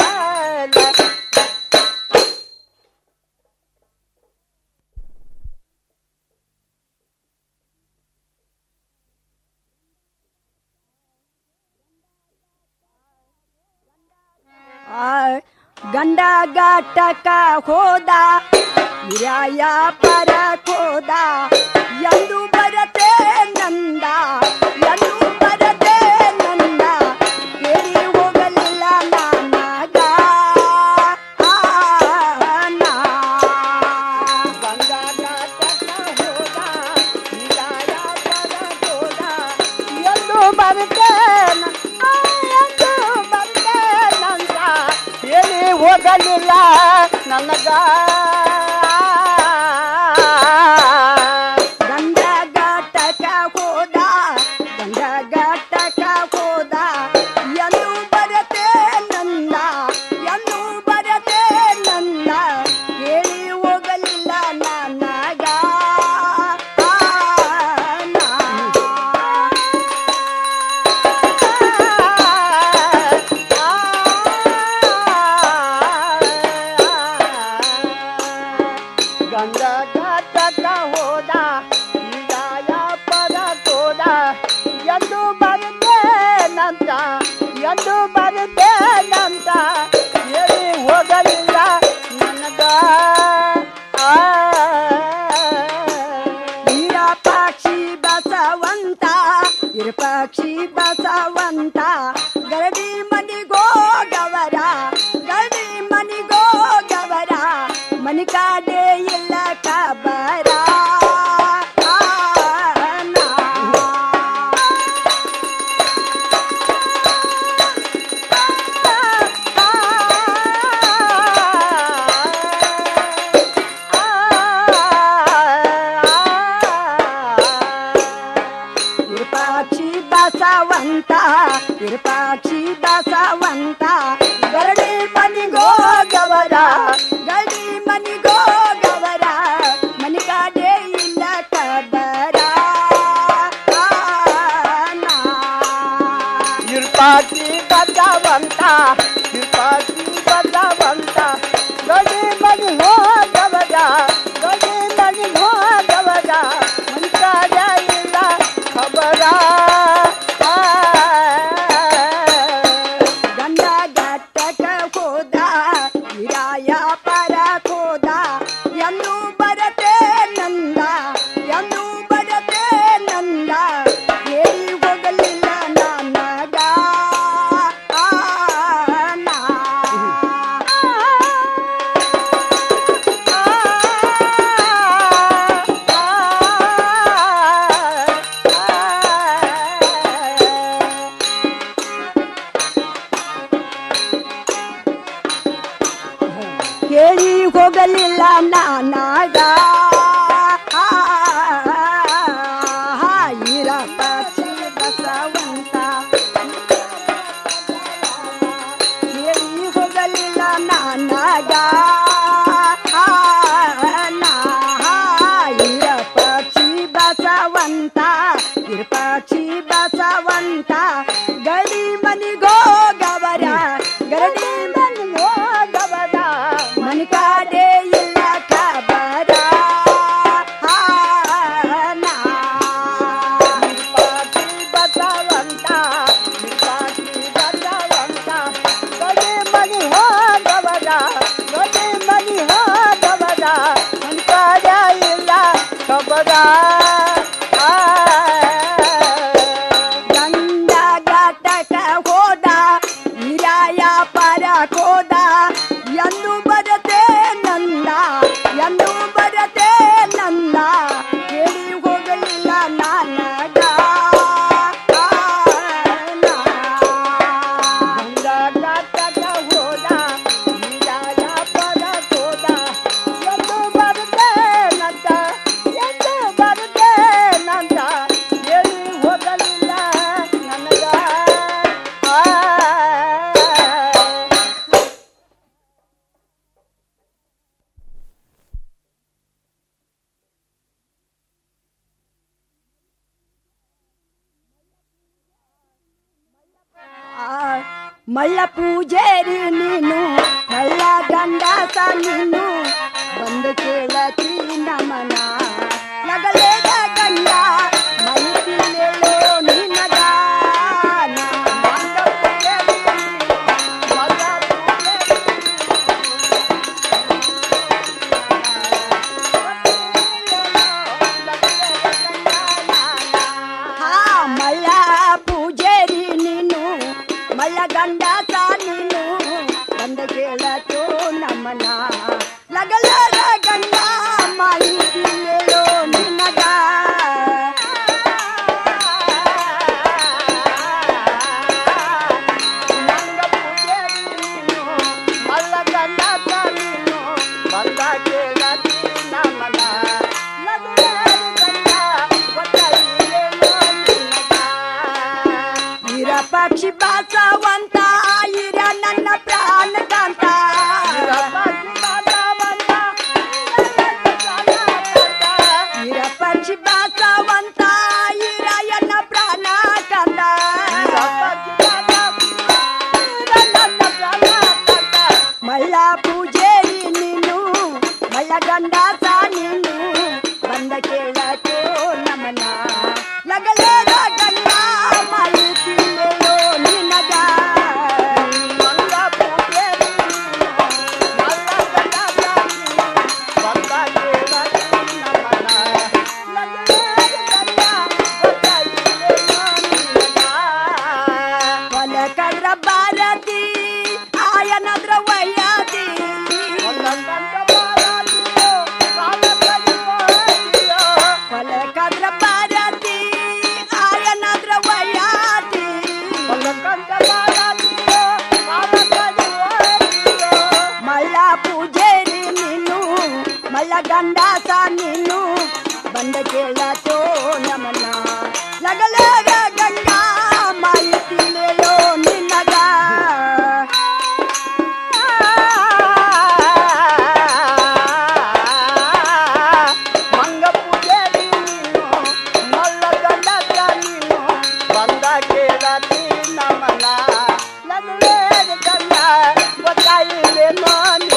ಆ, ಗಂಡ ಘಾಟಕ ಹೋದ ವಿರಾಯ ಪರ ಹೋದ ಎಂದು ಬರತೆ ನಂದ ಎಂದು ಬರತೆ ನಂದ ಕೇಳಿ ಹೋಗಲಿಲ್ಲ ನಾನಾಗ ಆ, ನಾ. ಗಂಡ ಘಾಟಕ ಹೋದ ವಿರಾಯ ಪರ ಹೋದ ಎಂದು ಬರತೆ ನ- ಆ, ಎಂದು ಬರತೆ ನಂದ ಹೇಳಿ ಹೋಗಲಿಲ್ಲ ನನಗ ಗಂಡ ಘಾಟಕ ಹೋದ ಗಂಡ ಘಾಟಕ ಹೋದ ಎಂದು ಬರತೆ ನನ್ನ ಎಂದು ಬರತೆ ನನ್ನ ಹೇಳಿ ಹೋಗಲಿಲ್ಲ ನನಗ ಆ, ನಾ. ಗಂಡ ಘಾಟಕ ಹೋದ ವಿದಾಯ ಪದ ಹೋದ ಎಂದು ಬರ್ತೇನಂತ ಎಂದು ಬರ್ತೇನಂತ ಹೇಳಿ ಹೋಗಲಿಲ್ಲ ನನಗ ಆ ಪಕ್ಷಿ ಬಸವಂತ ಇರಪಕ್ಷಿ ಬಸವಂತ ಗರಡಿ ಮನಿಗೋಗವರ ಗರಡಿ ಮನಿಗೋಗವರ ಮನಿ ಕಾಡೆ ಇಲ್ಲ ಕಬರ ಆ, ನಾ. ವಿರೂಪಾಕ್ಷಿ ಬಸವಂತ ವಿರೂಪಾಕ್ಷಿ ಬಸವಂತ ಗರಡಿ ಮನಿಗೋಗವರ ಗಡಿ ಮನಿಗೋಗವರ ಮನಿಗಾಡೆ ಇಲ್ಲ ಕಬರ ಆ, ನಾ. ಕೃಪಾಕಿ ಬಸವಂತ ಕೃಪಾಕಿ ಬಸವಂತ ಗಡಿ ಮನಿ ಹೋಗವದ ಗಡಿ ಮನಿ ಹೋಗವದ ಮಂತಾಗ ಇಲ್ಲ ಖಬರ ಗಂಡ ಗಟ್ಟಕ ಹೋದ ವಿರಾಯ ಪರ ಹೋದ ಎಂದು ಬರತೆ ನಂದ ಎಂದು ಬರತೆ ನಂದ ಹೇಳಿ ಹೋಗಲಿಲ್ಲ ನಾನಾಗ ಕೇಳಿ ಹೋಗಲಿಲ್ಲ ನಾನಾಗ ಇರಪ್ಪ ಶ್ರೀ ಬಸವಂತ ಕೇಳಿ ಹೋಗಲಿಲ್ಲ ನಾನಾಗ ಇರಪ್ಪ ಶ್ರೀ ಬಸವಂತ ಇರಪಕ್ಷಿ ಬಸವಂತ ಗಡಿ ಮನಿಗೋಗವರ ಗಡಿ ಮನಿಗೋಗವರ ಮನಿಕಾಡೆ ಇಲ್ಲ ಖಬರ ಬಸವಂತ ಬಸವಂತ ಗಡಿ ಮನಿ ಹೋಗವರ ಗಡಿ ಮನಿ ಹೋಗವರ ಮನಿಕಾಡೆ ಇಲ್ಲ ಖಬರ ಗಂಡ ಘಟಕ ಹೋದ ವಿರಾಯ ಪರ ಹೋದ ಎಂದು ಬರತೆ ನಂದ ಎಂದು ಬರತೆ ನಂದ ಕೇಳಿ ಹೋಗಲಿಲ್ಲ ನಾನಾಗ ಗಂಡ ಘಟಕ ಹೋದ ವಿರಾಯ ಪರ ಹೋದ ಎಂದು ಬರತೆ ನಂದ ಎಂದು ಬರತೆ ನಂದ ಕೇಳಿ ಹೋಗಲಿಲ್ಲ ನನಗ ಮಳ್ಳ ಪೂಜೇರಿ ನೀನು ಮಳ್ಳ ಗಂಡಸ ನೀನು ಬಂದು ಕೇಳತಿ ನಮನ ನಗಲೇದ ಗಂಡ ಮೈತಿಲೇಳೋ ನಿನಗ ಹಾ ಮಳ್ಳ ಪೂಜೇರಿ ನೀನು ಮಳ್ಳ ಗಂಡಸ ನೀನು ಬಂದು ಕೇಳತು ನಮನ ಲಗಲಗ ಗಂಡ ಮಾಹಿತಿಲೇಳೋ ನಿನಗ ಮಲ್ಲ ಗಂಡಸ ನೀನು ಬಂದ ಕೇಳತಿ ನಮನ ಇರ ಪಕ್ಷಿ ಬಾಸವಂತ ಇರ ನನ್ನ ಪ್ರಾಣ ಕಾಂತ ಇರ ಪಕ್ಷಿ ಬಾಸವಂತ ಇರ ಎನ್ನ ಪ್ರಾಣ ಕಾಂತ ಮಳ್ಳ ಪೂಜೇರಿ ನೀನು ಮಳ್ಳ ಗಂಡಸ ನೀನು ಬಂದ ಕೇಳತು ನಮನ ಲಗಲೇದ ಗಂಡ ಮಾಹಿತಿಲೇಳೋ ನಿನಗ ಮಳ್ಳ ಪೂಜೇರಿ ನೀನು ಮಳ್ಳ ಗಂಡಸ ನೀನು ಬಂದ ಕೇಳತು ನಮನ ಹೊಲಕದ್ರ ಭಾರತಿ ಆಯನದ್ರ ವಯ್ಯಾದಿ ಹೊಲಕದ್ರ ಭಾರತಿ ಆಯನದ್ರ ವಯ್ಯಾದಿ ಮಳ್ಳ ಪೂಜೇರಿ ನೀನು ಮಳ್ಳ ಗಂಡಸ ನೀನು ಬಂದ ಕೇಳತೋ ನಮನ ಲಗಲಗ ಗಂಡ ಮಾಹಿತಿಲೇಳೋ ನಿನಗ ಮಂಗ ಪೂಜೇರಿ ನೀನು ಮಲ್ಲ ಗಂಡಸ ನೀನು ಬಂದ ಕೇಳತಿ ನಮನ ನಾನು